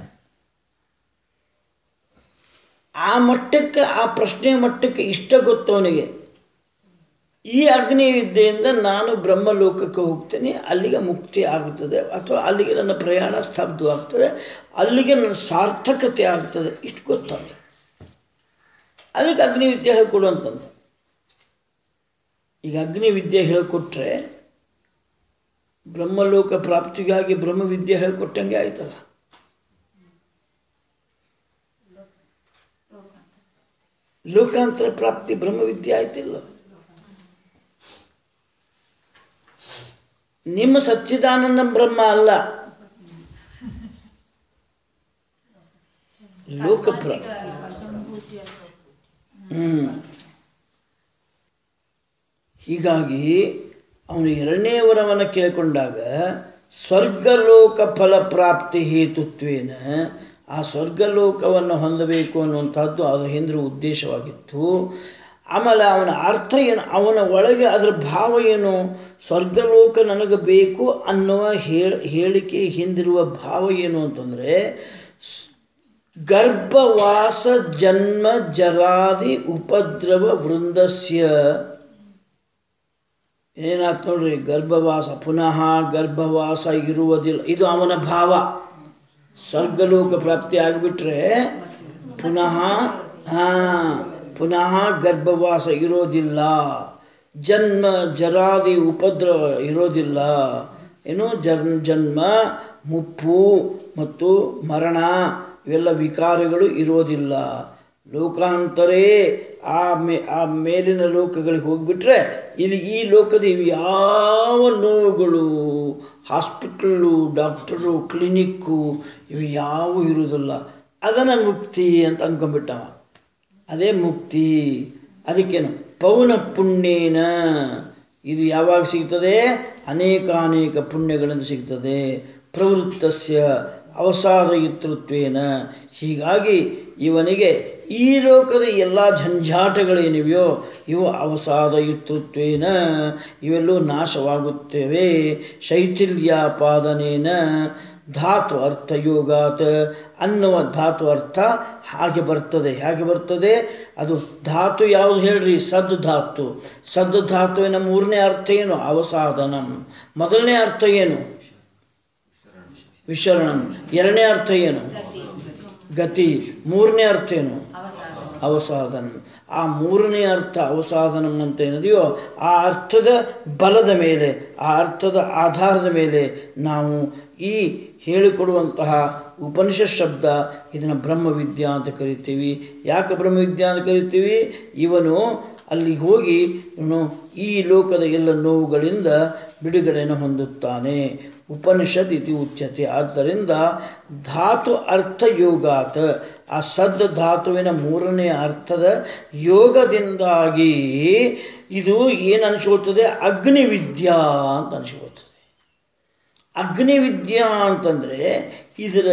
ಆ ಮಟ್ಟಕ್ಕೆ ಆ ಪ್ರಶ್ನೆ ಮಟ್ಟಕ್ಕೆ ಇಷ್ಟ ಗೊತ್ತು ಅವನಿಗೆ ಈ ಅಗ್ನಿ ವಿದ್ಯೆಯಿಂದ ನಾನು ಬ್ರಹ್ಮಲೋಕಕ್ಕೆ ಹೋಗ್ತೇನೆ ಅಲ್ಲಿಗೆ ಮುಕ್ತಿ ಆಗುತ್ತದೆ ಅಥವಾ ಅಲ್ಲಿಗೆ ನನ್ನ ಪ್ರಯಾಣ ಸ್ತಬ್ಧವಾಗ್ತದೆ ಅಲ್ಲಿಗೆ ನನ್ನ ಸಾರ್ಥಕತೆ ಆಗ್ತದೆ ಇಷ್ಟು ಗೊತ್ತು ಅವನಿಗೆ ಅದಕ್ಕೆ ಅಗ್ನಿ ವಿದ್ಯೆ ಹೇಳ್ಕೊಡು ಅಂತಂದ ಈಗ ಅಗ್ನಿ ವಿದ್ಯೆ ಹೇಳಿಕೊಟ್ರೆ ಬ್ರಹ್ಮಲೋಕ ಪ್ರಾಪ್ತಿಗಾಗಿ ಬ್ರಹ್ಮವಿದ್ಯೆ ಹೇಳಿಕೊಟ್ಟಂಗೆ ಆಯ್ತಲ್ಲ ಲೋಕಾಂತರ ಪ್ರಾಪ್ತಿ ಬ್ರಹ್ಮವಿದ್ಯೆ ಆಯ್ತಿಲ್ಲ ನಿಮ್ಮ ಸಚ್ಚಿದಾನಂದ ಬ್ರಹ್ಮ ಅಲ್ಲ ಲೋಕಪ್ರ ಹ್ಮ್ ಹೀಗಾಗಿ ಅವನು ಎರಡನೇ ವರವನ್ನು ಕೇಳಿಕೊಂಡಾಗ ಸ್ವರ್ಗಲೋಕ ಫಲಪ್ರಾಪ್ತಿ ಹೇತುತ್ವೇನ ಆ ಸ್ವರ್ಗಲೋಕವನ್ನು ಹೊಂದಬೇಕು ಅನ್ನುವಂಥದ್ದು ಅದರ ಹಿಂದಿನ ಉದ್ದೇಶವಾಗಿತ್ತು ಆಮೇಲೆ ಅವನ ಅರ್ಥ ಏನು ಅವನ ಒಳಗೆ ಅದರ ಭಾವ ಏನು ಸ್ವರ್ಗಲೋಕ ನನಗೆ ಬೇಕು ಅನ್ನುವ ಹೇಳ ಹೇಳಿಕೆ ಹಿಂದಿರುವ ಭಾವ ಏನು ಅಂತಂದರೆ ಗರ್ಭವಾಸ ಜನ್ಮ ಜರಾದಿ ಉಪದ್ರವ ವೃಂದಸ್ಯ ಏನಾಯ್ತು ನೋಡ್ರಿ ಗರ್ಭವಾಸ ಪುನಃ ಗರ್ಭವಾಸ ಇರುವುದಿಲ್ಲ ಇದು ಅವನ ಭಾವ ಸ್ವರ್ಗಲೋಕ ಪ್ರಾಪ್ತಿ ಆಗಿಬಿಟ್ರೆ ಪುನಃ ಹಾಂ ಪುನಃ ಗರ್ಭವಾಸ ಇರೋದಿಲ್ಲ ಜನ್ಮ ಜರಾದಿ ಉಪದ್ರವ ಇರೋದಿಲ್ಲ ಏನು ಜನ್ ಜನ್ಮ ಮುಪ್ಪು ಮತ್ತು ಮರಣ ಇವೆಲ್ಲ ವಿಕಾರಗಳು ಇರೋದಿಲ್ಲ ಲೋಕಾಂತರೇ ಆ ಮೇ ಆ ಮೇಲಿನ ಲೋಕಗಳಿಗೆ ಹೋಗಿಬಿಟ್ರೆ ಇಲ್ಲಿ ಈ ಲೋಕದ ಇವು ಯಾವ ನೋವುಗಳು ಹಾಸ್ಪಿಟ್ಲು ಡಾಕ್ಟರು ಕ್ಲಿನಿಕ್ಕು ಇವು ಯಾವೂ ಇರುವುದಿಲ್ಲ ಅದನ್ನು ಮುಕ್ತಿ ಅಂತ ಅಂದ್ಕೊಂಡ್ಬಿಟ್ಟವ ಅದೇ ಮುಕ್ತಿ ಅದಕ್ಕೇನು ಪೌನ ಪುಣ್ಯೇನ ಇದು ಯಾವಾಗ ಸಿಗ್ತದೆ ಅನೇಕ ಅನೇಕ ಪುಣ್ಯಗಳಿಂದ ಸಿಗ್ತದೆ ಪ್ರವೃತ್ತಸ್ಯ ಅವಸಾದಯುತೃತ್ವೇನ ಹೀಗಾಗಿ ಇವನಿಗೆ ಈ ಲೋಕದ ಎಲ್ಲ ಝಂझಾಟಗಳೇನಿವೆಯೋ ಇವು ಅವಸಾದಯುತೃತ್ವೇನ ಇವೆಲ್ಲೂ ನಾಶವಾಗುತ್ತವೆ ಶೈಥಿಲ್ಯಾಪಾದನೇನ ಧಾತು ಅರ್ಥಯೋಗಾತ್ ಅನ್ನುವ ಧಾತು ಅರ್ಥ ಹಾಗೆ ಬರ್ತದೆ ಹೇಗೆ ಬರ್ತದೆ ಅದು ಧಾತು ಯಾವುದು ಹೇಳ್ರಿ ಸದ್ ಧಾತು ಸದ್ ಧಾತುವಿನ ಮೂರನೇ ಅರ್ಥ ಏನು ಅವಸಾದನಂ ಮೊದಲನೇ ಅರ್ಥ ಏನು ವಿಶರಣಂ ಎರಡನೇ ಅರ್ಥ ಏನು ಗತಿ ಮೂರನೇ ಅರ್ಥ ಏನು ಅವಸಾದನ ಆ ಮೂರನೇ ಅರ್ಥ ಅವಸಾದನಂ ಅಂತ ಏನಿದೆಯೋ ಆ ಅರ್ಥದ ಬಲದ ಮೇಲೆ ಆ ಅರ್ಥದ ಆಧಾರದ ಮೇಲೆ ನಾವು ಈ ಹೇಳಿಕೊಡುವಂತಹ ಉಪನಿಷತ್ ಶಬ್ದ ಇದನ್ನು ಬ್ರಹ್ಮವಿದ್ಯಾ ಅಂತ ಕರಿತೀವಿ ಯಾಕೆ ಬ್ರಹ್ಮವಿದ್ಯಾ ಅಂತ ಕರಿತೀವಿ ಇವನು ಅಲ್ಲಿ ಹೋಗಿ ಇವನು ಈ ಲೋಕದ ಎಲ್ಲ ನೋವುಗಳಿಂದ ಬಿಡುಗಡೆಯನ್ನು ಹೊಂದುತ್ತಾನೆ ಉಪನಿಷತ್ ಇತಿ ಉಚ್ಯತೆ ಆದ್ದರಿಂದ ಧಾತು ಅರ್ಥ ಯೋಗಾತ್ ಆ ಸದ್ ಧಾತುವಿನ ಮೂರನೇ ಅರ್ಥದ ಯೋಗದಿಂದಾಗಿ ಇದು ಏನು ಅನಿಸ್ಕೊಳ್ತದೆ ಅಗ್ನಿವಿದ್ಯಾ ಅಂತ ಅನಿಸ್ಕೊಳ್ತದೆ ಅಗ್ನಿವಿದ್ಯಾ ಅಂತಂದರೆ ಇದರ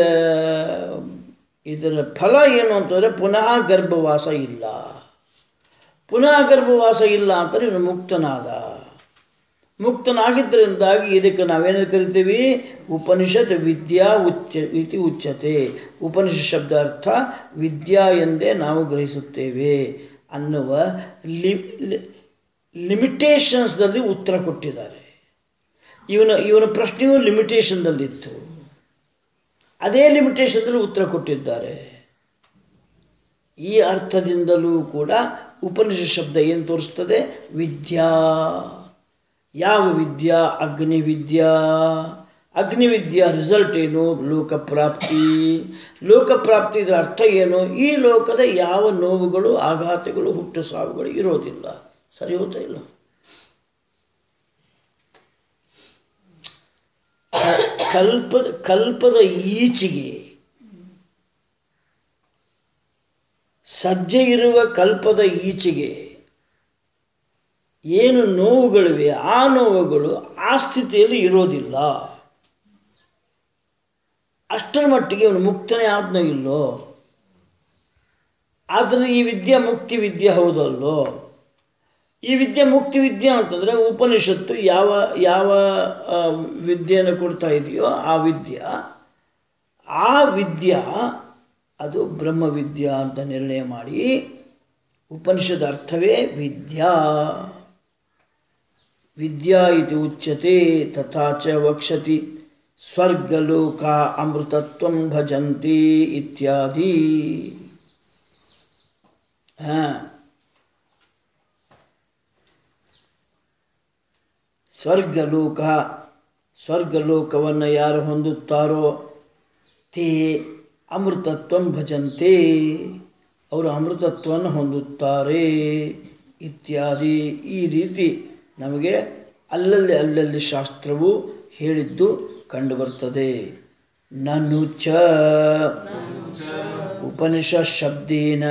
ಇದರ ಫಲ ಏನು ಅಂತಂದರೆ ಪುನಃ ಗರ್ಭವಾಸ ಇಲ್ಲ ಪುನಃ ಗರ್ಭವಾಸ ಇಲ್ಲ ಅಂತಂದರೆ ಇವನು ಮುಕ್ತನಾದ ಮುಕ್ತನಾಗಿದ್ದರಿಂದಾಗಿ ಇದಕ್ಕೆ ನಾವೇನು ಕರಿತೀವಿ ಉಪನಿಷತ್ ವಿದ್ಯಾ ಉಚ್ಚ ಇತಿ ಉಚ್ಚತೆ ಉಪನಿಷತ್ ಶಬ್ದ ಅರ್ಥ ವಿದ್ಯಾ ಎಂದೇ ನಾವು ಗ್ರಹಿಸುತ್ತೇವೆ ಅನ್ನುವ ಲಿ ಲಿಮಿಟೇಷನ್ಸ್ದಲ್ಲಿ ಉತ್ತರ ಕೊಟ್ಟಿದ್ದಾರೆ ಇವನ ಇವನ ಪ್ರಶ್ನೆಯು ಲಿಮಿಟೇಷನ್ದಲ್ಲಿತ್ತು ಅದೇ ಲಿಮಿಟೇಷನ್ದಲ್ಲಿ ಉತ್ತರ ಕೊಟ್ಟಿದ್ದಾರೆ ಈ ಅರ್ಥದಿಂದಲೂ ಕೂಡ ಉಪನಿಷತ್ ಶಬ್ದ ಏನು ತೋರಿಸ್ತದೆ ವಿದ್ಯಾ ಯಾವ ವಿದ್ಯಾ ಅಗ್ನಿವಿದ್ಯಾ ಅಗ್ನಿವಿದ್ಯಾ ರಿಸಲ್ಟ್ ಏನು ಲೋಕಪ್ರಾಪ್ತಿ ಲೋಕಪ್ರಾಪ್ತಿ ಇದರ ಅರ್ಥ ಏನು ಈ ಲೋಕದ ಯಾವ ನೋವುಗಳು ಆಘಾತಗಳು ಹುಟ್ಟು ಸಾವುಗಳು ಇರೋದಿಲ್ಲ ಸರಿ ಹೋಗ್ತಾ ಇಲ್ಲ ಕಲ್ಪದ ಕಲ್ಪದ ಈಚೆಗೆ ಸಜ್ಜೆ ಇರುವ ಕಲ್ಪದ ಈಚೆಗೆ ಏನು ನೋವುಗಳಿವೆ ಆ ನೋವುಗಳು ಆ ಸ್ಥಿತಿಯಲ್ಲಿ ಇರೋದಿಲ್ಲ ಅಷ್ಟರ ಮಟ್ಟಿಗೆ ಅವನು ಮುಕ್ತನೇ ಆದ್ನೋ ಇಲ್ಲೋ ಆದರೆ ಈ ವಿದ್ಯೆ ಮುಕ್ತಿ ವಿದ್ಯೆ ಹೌದಲ್ಲೋ ಈ ವಿದ್ಯೆ ಮುಕ್ತಿ ವಿದ್ಯೆ ಅಂತಂದರೆ ಉಪನಿಷತ್ತು ಯಾವ ಯಾವ ಆ, ವಿದ್ಯೆಯನ್ನು ಕೊಡ್ತಾ ಇದೆಯೋ ಆ ವಿದ್ಯೆ ಆ ವಿದ್ಯಾ ಅದು ಬ್ರಹ್ಮವಿದ್ಯಾ ಅಂತ ನಿರ್ಣಯ ಮಾಡಿ ಉಪನಿಷದ ಅರ್ಥವೇ ವಿದ್ಯಾ ವಿದ್ಯಾ ಇದು ಉಚ್ಯತೆ ತಥಾ ಚ ವಕ್ಷತಿ ಸ್ವರ್ಗಲೋಕ ಅಮೃತತ್ವಂ ಭಜಂತಿ ಇತ್ಯಾದಿ ಹಾಂ ಸ್ವರ್ಗಲೋಕ ಸ್ವರ್ಗಲೋಕವನ್ನು ಯಾರು ಹೊಂದುತ್ತಾರೋ ತೇ ಅಮೃತತ್ವಂ ಭಜಂತೆ ಅವರು ಅಮೃತತ್ವವನ್ನು ಹೊಂದುತ್ತಾರೆ ಇತ್ಯಾದಿ ಈ ರೀತಿ ನಮಗೆ ಅಲ್ಲಲ್ಲಿ ಅಲ್ಲಲ್ಲಿ ಶಾಸ್ತ್ರವು ಹೇಳಿದ್ದು ಕಂಡುಬರ್ತದೆ ನನು ಚ ಉಪನಿಷತ್ ಶಬ್ದೇನ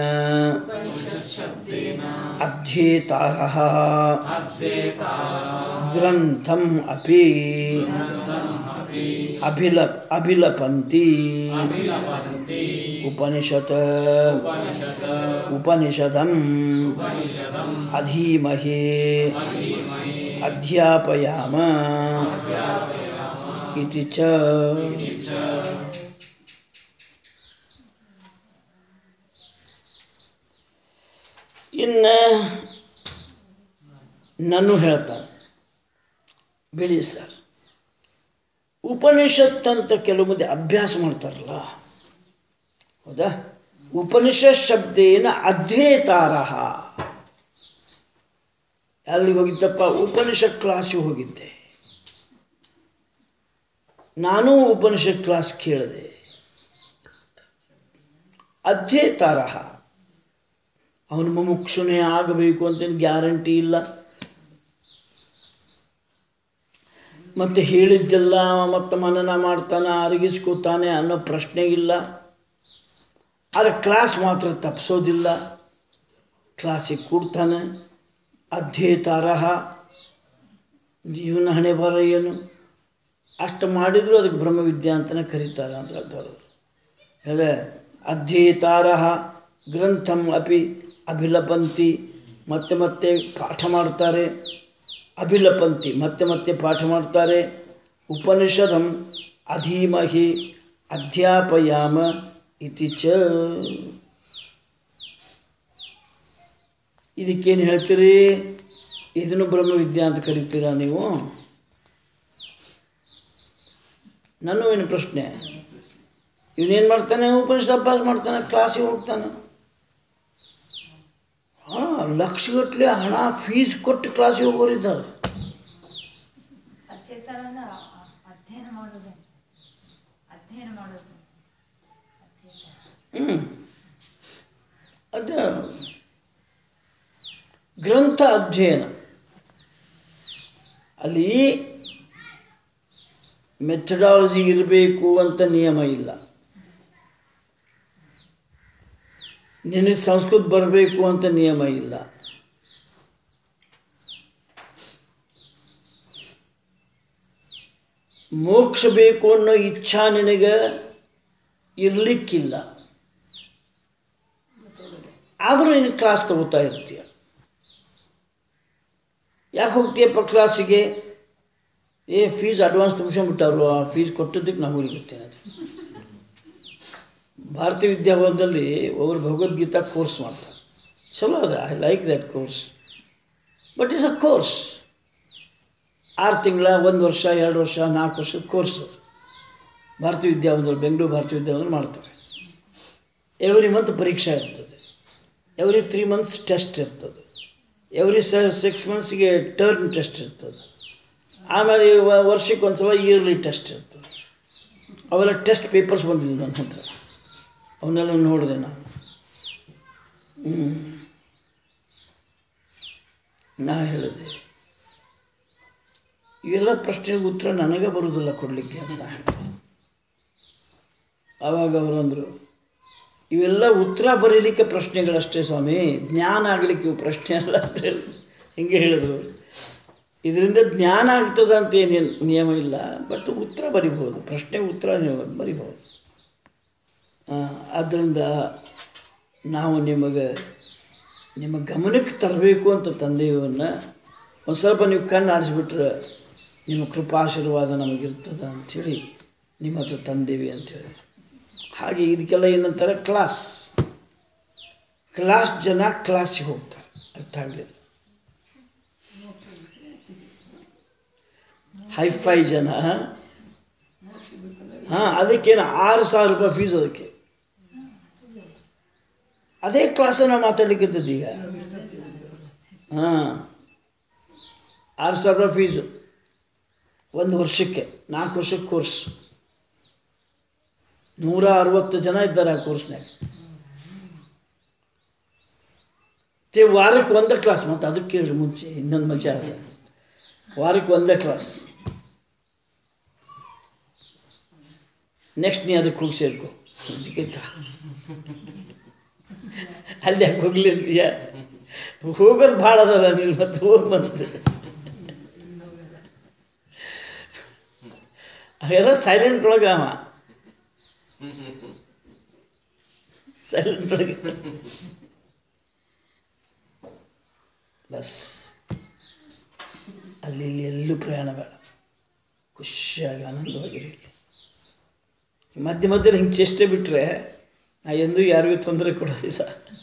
ಅಧ್ಯೇತಾರಃ ಗ್ರಂಥಂ ಅಪಿ ಅಭಿಲ ಅಭಿಲಪಂತಿ ಉಪನಿಷತ್ ಉಪನಿಷದಂ ಅಧೀಮಹೇ ಅಧ್ಯಾಪಯಾಮ ಇತಿ ಚ ಇನ್ನು ನಾನು ಹೇಳ್ತಾನೆ ಬಿಡಿ ಸರ್ ಉಪನಿಷತ್ ಅಂತ ಕೆಲವು ಮಂದಿ ಅಭ್ಯಾಸ ಮಾಡ್ತಾರಲ್ಲ ಹೌದಾ ಉಪನಿಷತ್ ಶಬ್ದೇನ ಅಧ್ಯೇತಾರಹ ಅಲ್ಲಿಗೆ ಹೋಗಿದ್ದಪ್ಪ ಉಪನಿಷತ್ ಕ್ಲಾಸಿಗೆ ಹೋಗಿದ್ದೆ ನಾನೂ ಉಪನಿಷತ್ ಕ್ಲಾಸ್ ಕೇಳಿದೆ ಅಧ್ಯೇತಾರಹ ಅವನು ಮುಮುಕ್ಷುನೇ ಆಗಬೇಕು ಅಂತೇನು ಗ್ಯಾರಂಟಿ ಇಲ್ಲ ಮತ್ತು ಹೇಳಿದ್ದೆಲ್ಲ ಮತ್ತು ಮನನ ಮಾಡ್ತಾನೆ ಅರಗಿಸ್ಕೋತಾನೆ ಅನ್ನೋ ಪ್ರಶ್ನೆ ಇಲ್ಲ ಆದರೆ ಕ್ಲಾಸ್ ಮಾತ್ರ ತಪ್ಪಿಸೋದಿಲ್ಲ ಕ್ಲಾಸಿಗೆ ಕೂಡ್ತಾನೆ ಅಧ್ಯೇತಾರಹ ಜೀವನ ಹಣೆ ಬರ ಏನು ಅಷ್ಟು ಮಾಡಿದರೂ ಅದಕ್ಕೆ ಬ್ರಹ್ಮವಿದ್ಯಾ ಅಂತಲೇ ಕರೀತಾರೆ ಅಂತ ಹೇಳ್ತಾರೆ ಹೇಳೆ ಅಧ್ಯೇತಾರಹ ಗ್ರಂಥಂ ಅಪಿ ಅಭಿಲಪಂತಿ ಮತ್ತೆ ಮತ್ತೆ ಪಾಠ ಮಾಡ್ತಾರೆ ಅಭಿಲಪಂತಿ ಮತ್ತೆ ಮತ್ತೆ ಪಾಠ ಮಾಡ್ತಾರೆ ಉಪನಿಷದಂ ಅಧೀಮಹಿ ಅಧ್ಯಾಪಯಾಮ ಇತಿ ಚ ಇದಕ್ಕೇನು ಹೇಳ್ತೀರಿ ಇದನ್ನು ಬ್ರಹ್ಮವಿದ್ಯಾ ಅಂತ ಕರಿತೀರಾ ನೀವು ನನ್ನ ಏನು ಪ್ರಶ್ನೆ ಇವನೇನು ಮಾಡ್ತಾನೆ ಉಪನಿಷತ್ ಅಭ್ಯಾಸ ಮಾಡ್ತಾನೆ ಕ್ಲಾಸಿಗೆ ಹೋಗ್ತಾನೆ ಹಾಂ ಲಕ್ಷಗಟ್ಟಲೆ ಹಣ ಫೀಸ್ ಕೊಟ್ಟು ಕ್ಲಾಸಿಗೆ ಹೋಗೋರಿದ್ದಾರೆ ಅತ್ಯಂತರ ಅಧ್ಯಯನ ಮಾಡೋದು ಅಧ್ಯಯನ ಮಾಡೋದು ಹ್ಞೂ ಅದೇ ಗ್ರಂಥ ಅಧ್ಯಯನ ಅಲ್ಲಿ ಮೆಥಡಾಲಜಿ ಇರಬೇಕು ಅಂತ ನಿಯಮ ಇಲ್ಲ ನಿನಗೆ ಸಂಸ್ಕೃತ ಬರಬೇಕು ಅಂತ ನಿಯಮ ಇಲ್ಲ ಮೋಕ್ಷ ಬೇಕು ಅನ್ನೋ ಇಚ್ಛಾ ನಿನಗೆ ಇರಲಿಕ್ಕಿಲ್ಲ ಆದರೂ ನೀನು ಕ್ಲಾಸ್ ತಗೋತಾ ಇರ್ತೀಯ ಯಾಕೆ ಹೋಗ್ತೀಯಪ್ಪ ಕ್ಲಾಸಿಗೆ ಏ ಫೀಸ್ ಅಡ್ವಾನ್ಸ್ ತುಂಬಿಸ್ಕೊಂಡ್ಬಿಟ್ಟವ್ರು ಆ ಫೀಸ್ ಕೊಟ್ಟಿದ್ದಕ್ಕೆ ನಾವು ಊರಿಗೆ ಗೊತ್ತೇನೆ ಅದು ಭಾರತೀಯ ವಿದ್ಯಾಭವನದಲ್ಲಿ ಒಬ್ಬರು ಭಗವದ್ಗೀತಾ ಕೋರ್ಸ್ ಮಾಡ್ತಾರೆ ಚಲೋ ಅದ I like that course but is a course ಆರು ತಿಂಗಳ ಒಂದು ವರ್ಷ ಎರಡು ವರ್ಷ ನಾಲ್ಕು ವರ್ಷದ ಕೋರ್ಸ್ ಅದು ಭಾರತೀಯ ವಿದ್ಯಾಭವನದಲ್ಲಿ ಬೆಂಗಳೂರು ಭಾರತೀಯ ವಿದ್ಯಾಭವನದಲ್ಲಿ ಮಾಡ್ತಾರೆ ಎವ್ರಿ ಮಂತ್ ಪರೀಕ್ಷೆ ಇರ್ತದೆ ಎವ್ರಿ ತ್ರೀ ಮಂತ್ಸ್ ಟೆಸ್ಟ್ ಇರ್ತದೆ ಎವ್ರಿ ಸ ಸಿಕ್ಸ್ ಮಂತ್ಸ್ಗೆ ಟರ್ಮ್ ಟೆಸ್ಟ್ ಇರ್ತದೆ ಆಮೇಲೆ ವ- ವರ್ಷಕ್ಕೆ ಒಂದು ಸಲ ಇಯರ್ಲಿ ಟೆಸ್ಟ್ ಇರ್ತದೆ ಅವೆಲ್ಲ ಟೆಸ್ಟ್ ಪೇಪರ್ಸ್ ಬಂದಿದ್ದು ನನ್ನ ಹತ್ರ ಅವನ್ನೆಲ್ಲ ನೋಡಿದೆ ನಾನು ಹ್ಞೂ ನಾ ಹೇಳಿದೆ ಇವೆಲ್ಲ ಪ್ರಶ್ನೆಗೆ ಉತ್ತರ ನನಗೆ ಬರೋದಿಲ್ಲ ಕೊಡಲಿಕ್ಕೆ ಅಂತ ಹೇಳಿದೆ ಆವಾಗ ಅವರು ಅಂದರು ಇವೆಲ್ಲ ಉತ್ತರ ಬರೀಲಿಕ್ಕೆ ಪ್ರಶ್ನೆಗಳಷ್ಟೇ ಸ್ವಾಮಿ ಜ್ಞಾನ ಆಗಲಿಕ್ಕೆ ಇವು ಪ್ರಶ್ನೆ ಅಲ್ಲ ಅಂತ ಹೇಳಿ ಹಿಂಗೆ ಹೇಳಿದ್ರು ಇದರಿಂದ ಜ್ಞಾನ ಆಗ್ತದೆ ಅಂತ ಏನೇನು ನಿಯಮ ಇಲ್ಲ ಬಟ್ ಉತ್ತರ ಬರಿಬೋದು ಪ್ರಶ್ನೆಗೆ ಉತ್ತರ ನೀವು ಬರಿಬೋದು ಆ, ಆದ್ದರಿಂದ ನಾವು ನಿಮಗೆ ನಿಮ್ಮ ಗಮನಕ್ಕೆ ತರಬೇಕು ಅಂತ ತಂದೆಯವನ್ನ ಒಂದು ಸ್ವಲ್ಪ ನೀವು ಕಣ್ಣು ಆಡಿಸ್ಬಿಟ್ರೆ ನಿಮ್ಮ ಕೃಪಾಶೀರ್ವಾದ ನಮಗಿರ್ತದೆ ಅಂಥೇಳಿ ನಿಮ್ಮ ಹತ್ರ ತಂದೇವಿ ಅಂಥೇಳಿ ಹಾಗೆ ಇದಕ್ಕೆಲ್ಲ ಏನಂತಾರೆ ಕ್ಲಾಸ್ ಕ್ಲಾಸ್ ಜನ ಕ್ಲಾಸಿಗೆ ಹೋಗ್ತಾರೆ ಅರ್ಥ ಆಗಲಿಲ್ಲ ಹೈಫೈ ಜನ ಹಾಂ ಅದಕ್ಕೇನು ಆರು ಸಾವಿರ ರೂಪಾಯಿ ಫೀಸ್ ಅದಕ್ಕೆ ಅದೇ ಕ್ಲಾಸನ್ನು ಮಾತಾಡ್ಲಿಕ್ಕಿದ್ದದ್ದು ಈಗ ಹಾಂ ಆರು ಸಾವಿರ ರೂಪಾಯಿ ಫೀಸು ಒಂದು ವರ್ಷಕ್ಕೆ ನಾಲ್ಕು ವರ್ಷಕ್ಕೆ ಕೋರ್ಸ್ ನೂರ ಅರವತ್ತು ಜನ ಇದ್ದಾರೆ ಆ ಕೋರ್ಸ್ನಾಗ ತೇ ವಾರಕ್ಕೆ ಒಂದೇ ಕ್ಲಾಸ್ ಮತ್ತು ಅದಕ್ಕೆ ಕೇಳ್ರಿ ಮುಂಚೆ ಇನ್ನೊಂದು ಮಜಾ ಅದ ವಾರಕ್ಕೆ ಒಂದೇ ಕ್ಲಾಸ್ ನೆಕ್ಸ್ಟ್ ನೀ ಅದಕ್ಕೆ ಹೋಗಿ ಸೇರ್ಕೊ ಜಿಗಿತ ಅಲ್ಲಿ ಯಾಕೆ ಹೋಗ್ಲಿ ಅಂತೀಯ ಹೋಗೋದು ಭಾಳ ಅದಲ್ಲ ನೀನು ಮತ್ತೆ ಹೋಗಿ ಬಂತು ಅವೆಲ್ಲ ಸೈಲೆಂಟ್ ಒಳಗೆ ಅವ ಸೈಲೆಂಟ್ ಒಳಗೆ ಬಸ್ ಅಲ್ಲಿ ಇಲ್ಲಿ ಎಲ್ಲೂ ಪ್ರಯಾಣ ಬೇಡ ಖುಷಿಯಾಗಿ ಆನಂದವಾಗಿರಿ ಇಲ್ಲಿ ಮಧ್ಯೆ ಮಧ್ಯೆ ಹಿಂಗೆ ಚೇಷ್ಟೆ ಬಿಟ್ಟರೆ ನಾ ಎಂದೂ ಯಾರಿಗೂ ತೊಂದರೆ ಕೊಡೋದಿಲ್ಲ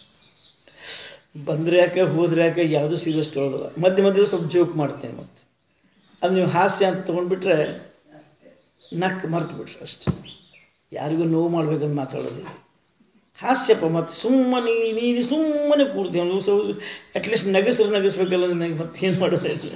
ಬಂದರೆ ಯಾಕೆ ಹೋದ್ರೆ ಯಾಕೆ ಯಾವುದೂ ಸೀರಿಯಸ್ ತೊಗೊಳೋದಿಲ್ಲ ಮಧ್ಯೆ ಮಧ್ಯೆ ಸ್ವಲ್ಪ ಜೋಕ್ ಮಾಡ್ತೇನೆ ಮತ್ತೆ ಅದು ನೀವು ಹಾಸ್ಯ ಅಂತ ತೊಗೊಂಡ್ಬಿಟ್ರೆ ನಕ್ ಮರ್ತು ಬಿಟ್ರೆ ಅಷ್ಟೆ ಯಾರಿಗೂ ನೋವು ಮಾಡ್ಬೇಕಂತ ಮಾತಾಡೋದಿಲ್ಲ ಹಾಸ್ಯಪ್ಪ ಮತ್ತು ಸುಮ್ಮನೆ ನೀನು ಸುಮ್ಮನೆ ಕೂಡ್ತೀವಿ ಸೊ ಅಟ್ಲೀಸ್ಟ್ ನಗಸ್ರು ನಗಿಸ್ಬೇಕಲ್ಲ ನನಗೆ ಮತ್ತೇನು ಮಾಡೋದಿಲ್ಲ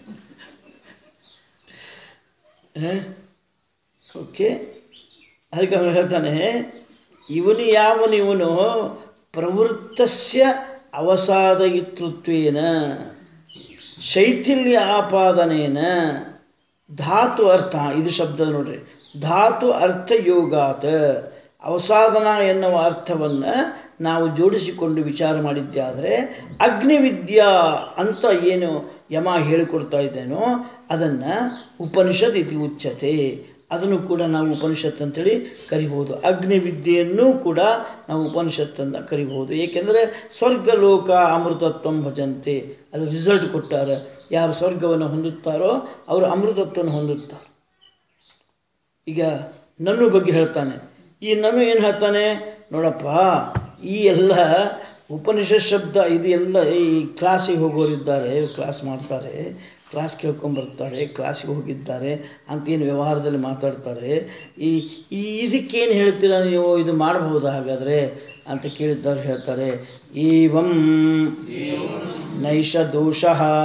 ಹಾಂ ಓಕೆ ಅದಕ್ಕೆ ಅವನು ಹೇಳ್ತಾನೆ ಇವನು ಯಾವನು ಇವನು ಪ್ರವೃತ್ತಸ್ಯ ಅವಸಾದಯಿತೃತ್ವೇನ ಶೈಥಿಲ್ಯ ಆಪಾದನೇನ ಧಾತು ಅರ್ಥ ಇದು ಶಬ್ದ ನೋಡ್ರಿ ಧಾತು ಅರ್ಥ ಯೋಗಾತ್ ಅವಸಾದನ ಎನ್ನುವ ಅರ್ಥವನ್ನು ನಾವು ಜೋಡಿಸಿಕೊಂಡು ವಿಚಾರ ಮಾಡಿದ್ದಾದರೆ ಅಗ್ನಿವಿದ್ಯಾ ಅಂತ ಏನು ಯಮ ಹೇಳಿಕೊಡ್ತಾ ಇದ್ದೇನೋ ಅದನ್ನು ಉಪನಿಷತ್ ಇತಿ ಉಚ್ಯತೆ ಅದನ್ನು ಕೂಡ ನಾವು ಉಪನಿಷತ್ ಅಂತೇಳಿ ಕರಿಬೋದು ಅಗ್ನಿವಿದ್ಯೆಯನ್ನು ಕೂಡ ನಾವು ಉಪನಿಷತ್ ಅಂತ ಕರಿಬೋದು ಏಕೆಂದರೆ ಸ್ವರ್ಗಲೋಕ ಅಮೃತತ್ವ ಭಜಂತೆ ಅಲ್ಲಿ ರಿಸಲ್ಟ್ ಕೊಟ್ಟಾರೆ ಯಾರು ಸ್ವರ್ಗವನ್ನು ಹೊಂದುತ್ತಾರೋ ಅವರು ಅಮೃತತ್ವವನ್ನು ಹೊಂದುತ್ತಾರೆ ಈಗ ನನ್ನು ಬಗ್ಗೆ ಹೇಳ್ತಾನೆ ಈ ನನ್ನು ಏನು ಹೇಳ್ತಾನೆ ನೋಡಪ್ಪ ಈ ಎಲ್ಲ ಉಪನಿಷತ್ ಶಬ್ದ ಇದು ಎಲ್ಲ ಈ ಕ್ಲಾಸಿಗೆ ಹೋಗೋರಿದ್ದಾರೆ ಕ್ಲಾಸ್ ಮಾಡ್ತಾರೆ ಕ್ಲಾಸ್ ಕೇಳ್ಕೊಂಬರ್ತಾರೆ ಕ್ಲಾಸಿಗೆ ಹೋಗಿದ್ದಾರೆ ಅಂತೇನು ವ್ಯವಹಾರದಲ್ಲಿ ಮಾತಾಡ್ತಾರೆ ಈ ಈ ಇದಕ್ಕೇನು ಹೇಳ್ತೀರಾ ನೀವು ಇದು ಮಾಡಬಹುದಾ ಹಾಗಾದರೆ ಅಂತ ಕೇಳಿದ್ದವ್ರು ಹೇಳ್ತಾರೆ ಏವಂ ನೈಷ ದೋಷ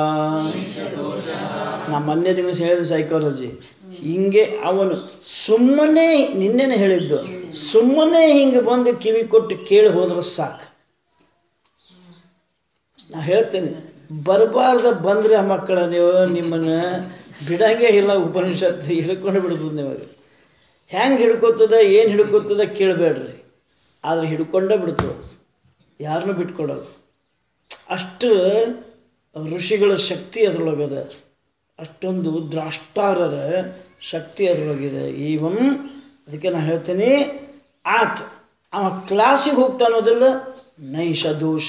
ನಾ ಮೊನ್ನೆ ನಿಮಗೆ ಹೇಳಿದ ಸೈಕಾಲಜಿ ಹಿಂಗೆ ಅವನು ಸುಮ್ಮನೆ ನಿನ್ನೆನೆ ಹೇಳಿದ್ದು ಸುಮ್ಮನೆ ಹಿಂಗೆ ಬಂದು ಕಿವಿ ಕೊಟ್ಟು ಕೇಳಿ ಹೋದ್ರೆ ಸಾಕು ನಾ ಹೇಳ್ತೇನೆ ಬರಬಾರ್ದ ಬಂದರೆ ಆ ಮಕ್ಕಳ ನೀವು ನಿಮ್ಮನ್ನು ಬಿಡಂಗೆ ಇಲ್ಲ ಉಪನಿಷತ್ತು ಹಿಡ್ಕೊಂಡು ಬಿಡ್ತದೆ ನಿಮಗೆ ಹೆಂಗೆ ಹಿಡ್ಕೊತದ ಏನು ಹಿಡ್ಕೊತದ ಕೇಳಬೇಡ್ರಿ ಆದರೆ ಹಿಡ್ಕೊಂಡೇ ಬಿಡ್ತದೆ ಯಾರನ್ನೂ ಬಿಟ್ಕೊಡಲ್ಲ ಅಷ್ಟು ಋಷಿಗಳ ಶಕ್ತಿ ಅದರೊಳಗದ ಅಷ್ಟೊಂದು ದ್ರಾಷ್ಟಾರರ ಶಕ್ತಿ ಅದರೊಳಗಿದೆ ಈವಂ ಅದಕ್ಕೆ ನಾನು ಹೇಳ್ತೀನಿ ಆತ್ ಅವ ಕ್ಲಾಸಿಗೆ ಹೋಗ್ತಾ ಅನ್ನೋದಿಲ್ಲ ನೈಷ ದೋಷ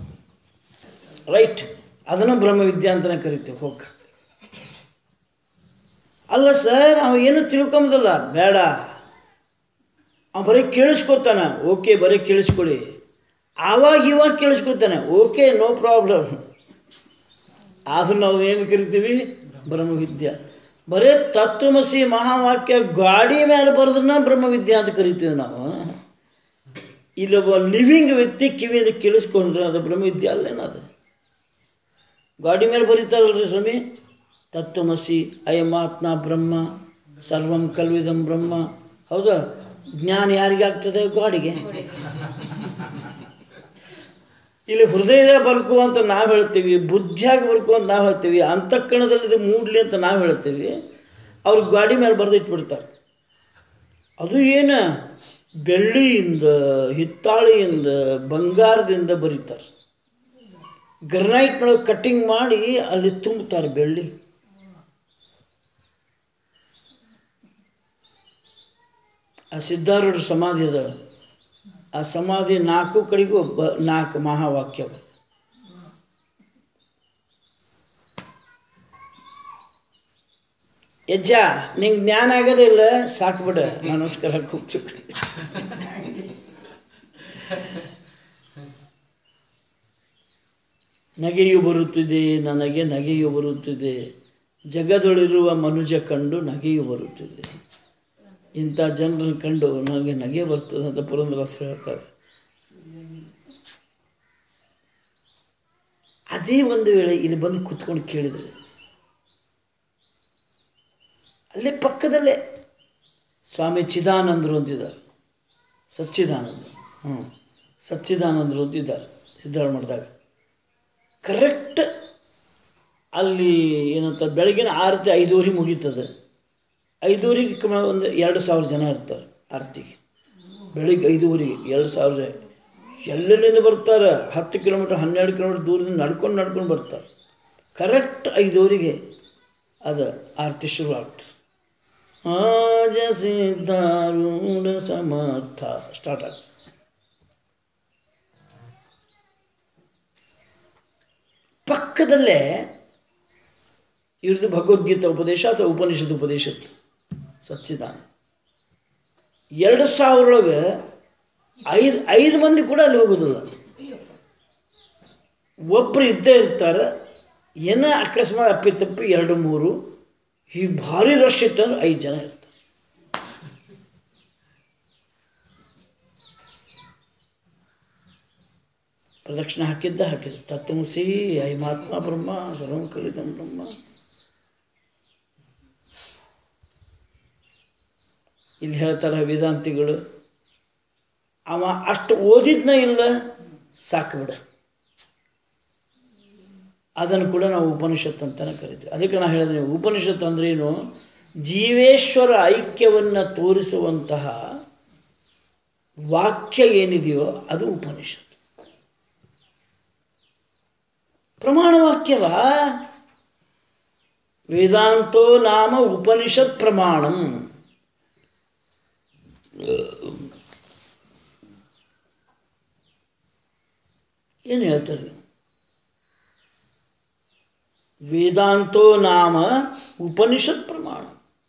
ರೈಟ್ ಅದನ್ನು ಬ್ರಹ್ಮವಿದ್ಯಾ ಅಂತಲೇ ಕರಿತೀವಿ ಹೋಗ ಅಲ್ಲ ಸರ್ ಅವ ಏನು ತಿಳ್ಕೊಂಬುದಲ್ಲ ಬೇಡ ಅವ ಬರೀ ಕೇಳಿಸ್ಕೊತಾನ ಓಕೆ ಬರೀ ಕೇಳಿಸ್ಕೊಳ್ಳಿ ಆವಾಗ ಇವಾಗ ಕೇಳಿಸ್ಕೊತಾನೆ ಓಕೆ ನೋ ಪ್ರಾಬ್ಲಮ್ ಆದ್ರೂ ನಾವು ಏನು ಕರಿತೀವಿ ಬ್ರಹ್ಮವಿದ್ಯಾ ಬರೀ ತತ್ವಮಸಿ ಮಹಾವಾಕ್ಯ ಗಾಡಿ ಮೇಲೆ ಬರೆದ್ರನ್ನ ಬ್ರಹ್ಮವಿದ್ಯಾ ಅಂತ ಕರಿತೀವಿ ನಾವು ಇಲ್ಲೊಬ್ಬ ಲಿವಿಂಗ್ ವ್ಯಕ್ತಿ ಕಿವಿಯಿಂದ ಕೇಳಿಸ್ಕೊಂಡ್ರೆ ಅದು ಬ್ರಹ್ಮವಿದ್ಯಾ ಅಲ್ಲೇನದು ಗಾಡಿ ಮೇಲೆ ಬರೀತಾರಲ್ರಿ ಸ್ವಾಮಿ ತತ್ವಮಸಿ ಅಯಮಾತ್ಮ ಬ್ರಹ್ಮ ಸರ್ವಂ ಕಲ್ವಿದಂ ಬ್ರಹ್ಮ ಹೌದಾ ಜ್ಞಾನ ಯಾರಿಗೆ ಆಗ್ತದೆ ಗಾಡಿಗೆ ಇಲ್ಲಿ ಹೃದಯದ ಬರ್ಕು ಅಂತ ನಾವು ಹೇಳ್ತೀವಿ ಬುದ್ಧಿಯಾಗಿ ಬರ್ಕು ಅಂತ ನಾವು ಹೇಳ್ತೀವಿ ಅಂತಃಕರಣದಲ್ಲಿ ಇದು ಮೂಡಲಿ ಅಂತ ನಾವು ಹೇಳ್ತೀವಿ ಅವ್ರು ಗಾಡಿ ಮೇಲೆ ಬರೆದಿಟ್ಬಿಡ್ತಾರೆ ಅದು ಏನು ಬೆಳ್ಳಿಯಿಂದ ಹಿತ್ತಾಳೆಯಿಂದ ಬಂಗಾರದಿಂದ ಬರೀತಾರೆ ಗ್ರನೈಟ್ನೊಳಗೆ ಕಟ್ಟಿಂಗ್ ಮಾಡಿ ಅಲ್ಲಿ ತುಂಬುತ್ತಾರೆ ಬೆಳ್ಳಿ ಆ ಸಿದ್ಧಾರೂಢ ಸಮಾಧಿ ಅದ ಆ ಸಮಾಧಿ ನಾಲ್ಕು ಕಡೆಗೂ ಬ ನಾಲ್ಕು ಮಹಾವಾಕ್ಯ ಅವ. ಯಜ್ಜ ನಿಂಗೆ ಜ್ಞಾನ ಆಗೋದೇ ಇಲ್ಲ ಸಾಕು ಬಿಡ ನಾನು ನಮಸ್ಕಾರ ಕೂಗ್ತೀನಿ ನಗೆಯು ಬರುತ್ತಿದೆ ನನಗೆ ನಗೆಯು ಬರುತ್ತಿದೆ ಜಗದೊಳಿರುವ ಮನುಜ ಕಂಡು ನಗೆಯು ಬರುತ್ತಿದೆ ಇಂಥ ಜನರನ್ನು ಕಂಡು ನನಗೆ ನಗೆ ಬರ್ತದೆ ಅಂತ ಪುರಂದರದಾಸರು ಹೇಳ್ತಾರೆ ಅದೇ ಒಂದು ವೇಳೆ ಇಲ್ಲಿ ಬಂದು ಕುತ್ಕೊಂಡು ಕೇಳಿದರೆ ಅಲ್ಲೇ ಪಕ್ಕದಲ್ಲೇ ಸ್ವಾಮಿ ಚಿದಾನಂದರು ಅಂತಿದ್ದಾರೆ ಸಚ್ಚಿದಾನಂದ ಹ್ಞೂ ಸಚ್ಚಿದಾನಂದರು ಅಂತಿದ್ದಾರೆ ಸಿದ್ಧಾರೂಢ ಮಠದಾಗ ಕರೆಕ್ಟ್ ಅಲ್ಲಿ ಏನಂತ ಬೆಳಗಿನ ಆರತಿ ಐದೂವರೆಗೆ ಮುಗೀತದೆ ಐದೂವರೆಗೆ ಕಮ ಒಂದು ಎರಡು ಸಾವಿರ ಜನ ಇರ್ತಾರೆ ಆರತಿಗೆ ಬೆಳಿಗ್ಗೆ ಐದೂವರೆಗೆ ಎರಡು ಸಾವಿರ ಜನ ಎಲ್ಲೆಲ್ಲಿಂದ ಬರ್ತಾರೆ ಹತ್ತು ಕಿಲೋಮೀಟ್ರ್ ಹನ್ನೆರಡು ಕಿಲೋಮೀಟ್ರ್ ದೂರದಿಂದ ನಡ್ಕೊಂಡು ನಡ್ಕೊಂಡು ಬರ್ತಾರೆ ಕರೆಕ್ಟ್ ಐದೂವರೆಗೆ ಅದು ಆರತಿ ಶುರು ಆಗ್ತದೆ ಆಜ ಸಿದ್ಧಾರೂಢ ಸಮರ್ಥ ಸ್ಟಾರ್ಟ್ ಆಗ್ತದೆ ಪಕ್ಕದಲ್ಲೇ ಇವ್ರದ್ದು ಭಗವದ್ಗೀತಾ ಉಪದೇಶ ಅಥವಾ ಉಪನಿಷತ್ ಉಪದೇಶ ಇತ್ತು ಸಚ್ಚಿದಾನ ಎರಡು ಸಾವಿರೊಳಗೆ ಐದು ಐದು ಮಂದಿ ಕೂಡ ಅಲ್ಲಿ ಹೋಗೋದಿಲ್ಲ ಒಬ್ಬರು ಇದ್ದೇ ಇರ್ತಾರೆ ಏನೋ ಅಕಸ್ಮಾತ್ ಅಪ್ಪಿತಪ್ಪಿ ಎರಡು ಮೂರು ಹೀಗೆ ಭಾರಿ ರಶ್ ಇತ್ತಂದ್ರೆ ಐದು ಜನ ಇರ್ತಾರೆ ಪ್ರದಕ್ಷಿಣೆ ಹಾಕಿದ್ದ ಹಾಕಿದ್ದ ತತ್ವಮಸಿ ಐಮಾತ್ಮ ಬ್ರಹ್ಮ ಸರ್ವಂ ಕಲಿತಂ ಬ್ರಹ್ಮ ಇಲ್ಲಿ ಹೇಳ್ತಾರೆ ವೇದಾಂತಿಗಳು ಅವ ಅಷ್ಟು ಓದಿದ್ನ ಇಲ್ಲ ಸಾಕು ಬಿಡ ಅದನ್ನು ಕೂಡ ನಾವು ಉಪನಿಷತ್ ಅಂತಲೇ ಕರಿತೀವಿ ಅದಕ್ಕೆ ನಾನು ಹೇಳಿದೆ ಉಪನಿಷತ್ ಅಂದ್ರೇನು ಜೀವೇಶ್ವರ ಐಕ್ಯವನ್ನು ತೋರಿಸುವಂತಹ ವಾಕ್ಯ ಏನಿದೆಯೋ ಅದು ಉಪನಿಷತ್ ಪ್ರಮಾಣ ವಾಕ್ಯವಾ ವೇದಾಂತೋ ನಾಮ ಉಪನಿಷತ್ ಪ್ರಮಾಣಂ ಏನು ಹೇಳ್ತಾರೆ ನೀವು ವೇದಾಂತೋ ನಾಮ ಉಪನಿಷತ್ ಪ್ರಮಾಣ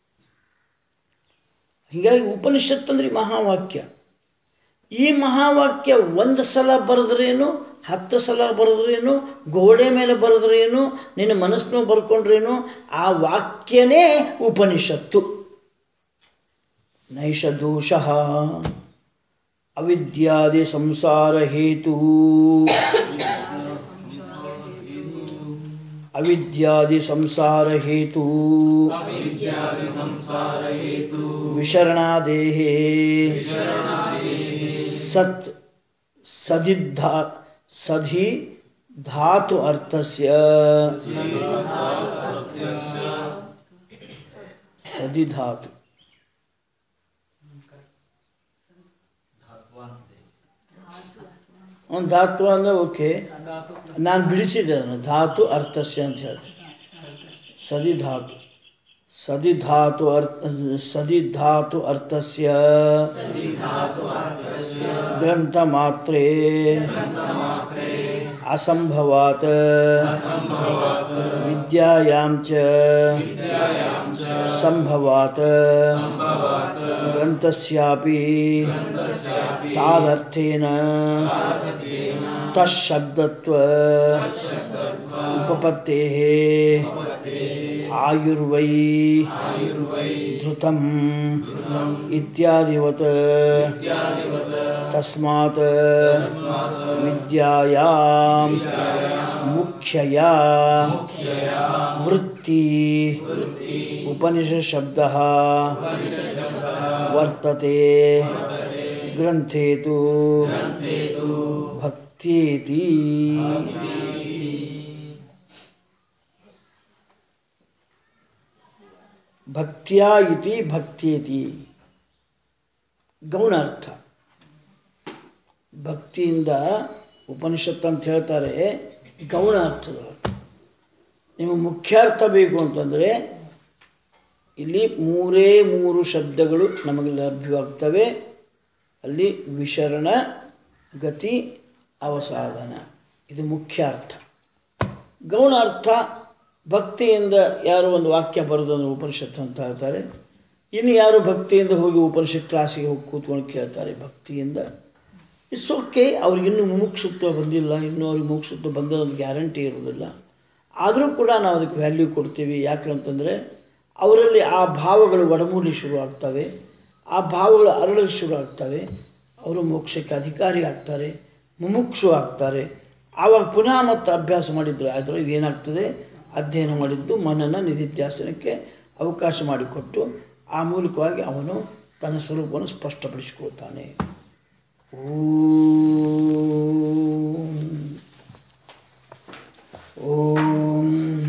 ಹೀಗಾಗಿ ಉಪನಿಷತ್ ಅಂದ್ರೆ ಈ ಮಹಾವಾಕ್ಯ ಈ ಮಹಾವಾಕ್ಯ ಒಂದು ಸಲ ಬರೆದ್ರೇನು ಹತ್ತು ಸಲ ಬರೆದ್ರೇನು ಗೋಡೆ ಮೇಲೆ ಬರೆದ್ರೇನು ನಿನ್ನ ಮನಸ್ಸನ್ನು ಬರ್ಕೊಂಡ್ರೇನು ಆ ವಾಕ್ಯನೇ ಉಪನಿಷತ್ತು ನೈಷ ದೋಷ ಅವಿದ್ಯಾದಿ ಸಂಸಾರ ಹೇತು ಅವಿದ್ಯಾದಿ ಸಂಸಾರ ಹೇತು ವಿಶರಣಾದೇಹೇ ಸತ್ ಸದಿದ್ಧಾ ಸಧಿ ಧಾತು ಅರ್ಥಸ್ಯ ಸದಿಧಾತು ಒಂದು ಧಾತು ಅಂದರೆ ಓಕೆ ನಾನು ಬಿಡಿಸಿದೆ ಅದನ್ನು ಧಾತು ಅರ್ಥಸ್ಯ ಅಂತ ಹೇಳಿದೆ ಸದಿಧಾತು ಸದಿಧಾತು ಅರ್ಥ ಸದಿಧಾತು ಅರ್ಥಸ್ಯ ಗ್ರಂಥ ಮಾತ್ರೇ ಅಸಂಭವಾತ್ ವಿದ್ಯಾಯಾಂ ಚ ಸಂಭವಾತ್ ಗ್ರಂಥಸ್ಯಾಪಿ ತಾದರ್ಥೇನ ತಶಬ್ದತ್ವ उपपत्तेः आयुर्वै धृतम् इत्यादिवत् तस्मात् विद्यायां मुख्यया वृत्ति उपनिषशब्दः वर्तते ग्रन्थे तु भक्त्येति ಭಕ್ತ್ಯಾ ಇತಿ ಭಕ್ತಿಯತಿ ಗೌಣ ಅರ್ಥ ಭಕ್ತಿಯಿಂದ ಉಪನಿಷತ್ತು ಅಂತ ಹೇಳ್ತಾರೆ ಗೌಣ ಅರ್ಥದ ನಿಮಗೆ ಮುಖ್ಯ ಅರ್ಥ ಬೇಕು ಅಂತಂದರೆ ಇಲ್ಲಿ ಮೂರೇ ಮೂರು ಶಬ್ದಗಳು ನಮಗೆ ಲಭ್ಯವಾಗ್ತವೆ ಅಲ್ಲಿ ವಿಶರಣ ಗತಿ ಅವಸಾಧನ ಇದು ಮುಖ್ಯ ಅರ್ಥ ಗೌಣ ಅರ್ಥ ಭಕ್ತಿಯಿಂದ ಯಾರೋ ಒಂದು ವಾಕ್ಯ ಬರೆದನ್ನು ಉಪನಿಷತ್ತು ಅಂತ ಹೇಳ್ತಾರೆ ಇನ್ನು ಯಾರು ಭಕ್ತಿಯಿಂದ ಹೋಗಿ ಉಪನಿಷತ್ ಕ್ಲಾಸಿಗೆ ಹೋಗಿ ಕೂತ್ಕೊಂಡು ಕೇಳ್ತಾರೆ ಭಕ್ತಿಯಿಂದ ಇಟ್ಸ್ ಓಕೆ ಅವ್ರಿಗಿನ್ನೂ ಮುಮುಕ್ಷುತ್ವ ಬಂದಿಲ್ಲ ಇನ್ನೂ ಅವ್ರಿಗೆ ಮುಮುಕ್ಷುತ್ವ ಬಂದದ್ದು ಗ್ಯಾರಂಟಿ ಇರೋದಿಲ್ಲ ಆದರೂ ಕೂಡ ನಾವು ಅದಕ್ಕೆ ವ್ಯಾಲ್ಯೂ ಕೊಡ್ತೀವಿ ಯಾಕಂತಂದರೆ ಅವರಲ್ಲಿ ಆ ಭಾವಗಳು ಒಡಮೂಲಿ ಶುರು ಆಗ್ತವೆ ಆ ಭಾವಗಳು ಅರಳಲು ಶುರು ಆಗ್ತವೆ ಅವರು ಮೋಕ್ಷಕ್ಕೆ ಅಧಿಕಾರಿ ಆಗ್ತಾರೆ ಮುಮುಕ್ಷು ಆಗ್ತಾರೆ ಆವಾಗ ಪುನಃ ಮತ್ತು ಅಭ್ಯಾಸ ಮಾಡಿದ್ರೆ ಆದರೆ ಇದೇನಾಗ್ತದೆ ಅಧ್ಯಯನ ಮಾಡಿದ್ದು ಮನನ ನಿಧಿಧ್ಯಾಸನಕ್ಕೆ ಅವಕಾಶ ಮಾಡಿಕೊಟ್ಟು ಆ ಮೂಲಕವಾಗಿ ಅವನು ತನ್ನ ಸ್ವರೂಪವನ್ನು ಸ್ಪಷ್ಟಪಡಿಸಿಕೊಳ್ತಾನೆ ಓಂ ಓಂ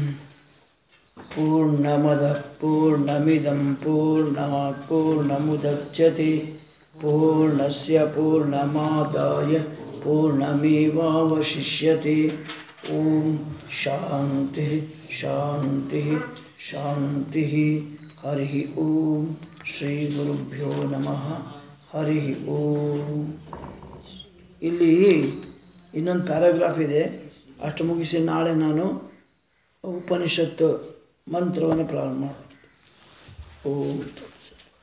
पूर्णमदः पूर्णमिदं पूर्णात् पूर्णमुदच्यते पूर्णस्य पूर्णमादाय पूर्णमेवावशिष्यते ॐ शान्तिः शान्तिः शान्तिः हरिः ॐ श्रीगुरुभ्यो नमः हरिः ಓಂ ಇಲ್ಲಿ ಇನ್ನೊಂದು ಪ್ಯಾರಾಗ್ರಾಫ್ ಇದೆ ಅಷ್ಟು ಮುಗಿಸಿ ನಾಳೆ ನಾನು ಉಪನಿಷತ್ತು ಮಂತ್ರವನ್ನು ಪ್ರಾರಂಭ ಮಾಡಿ ಓಂ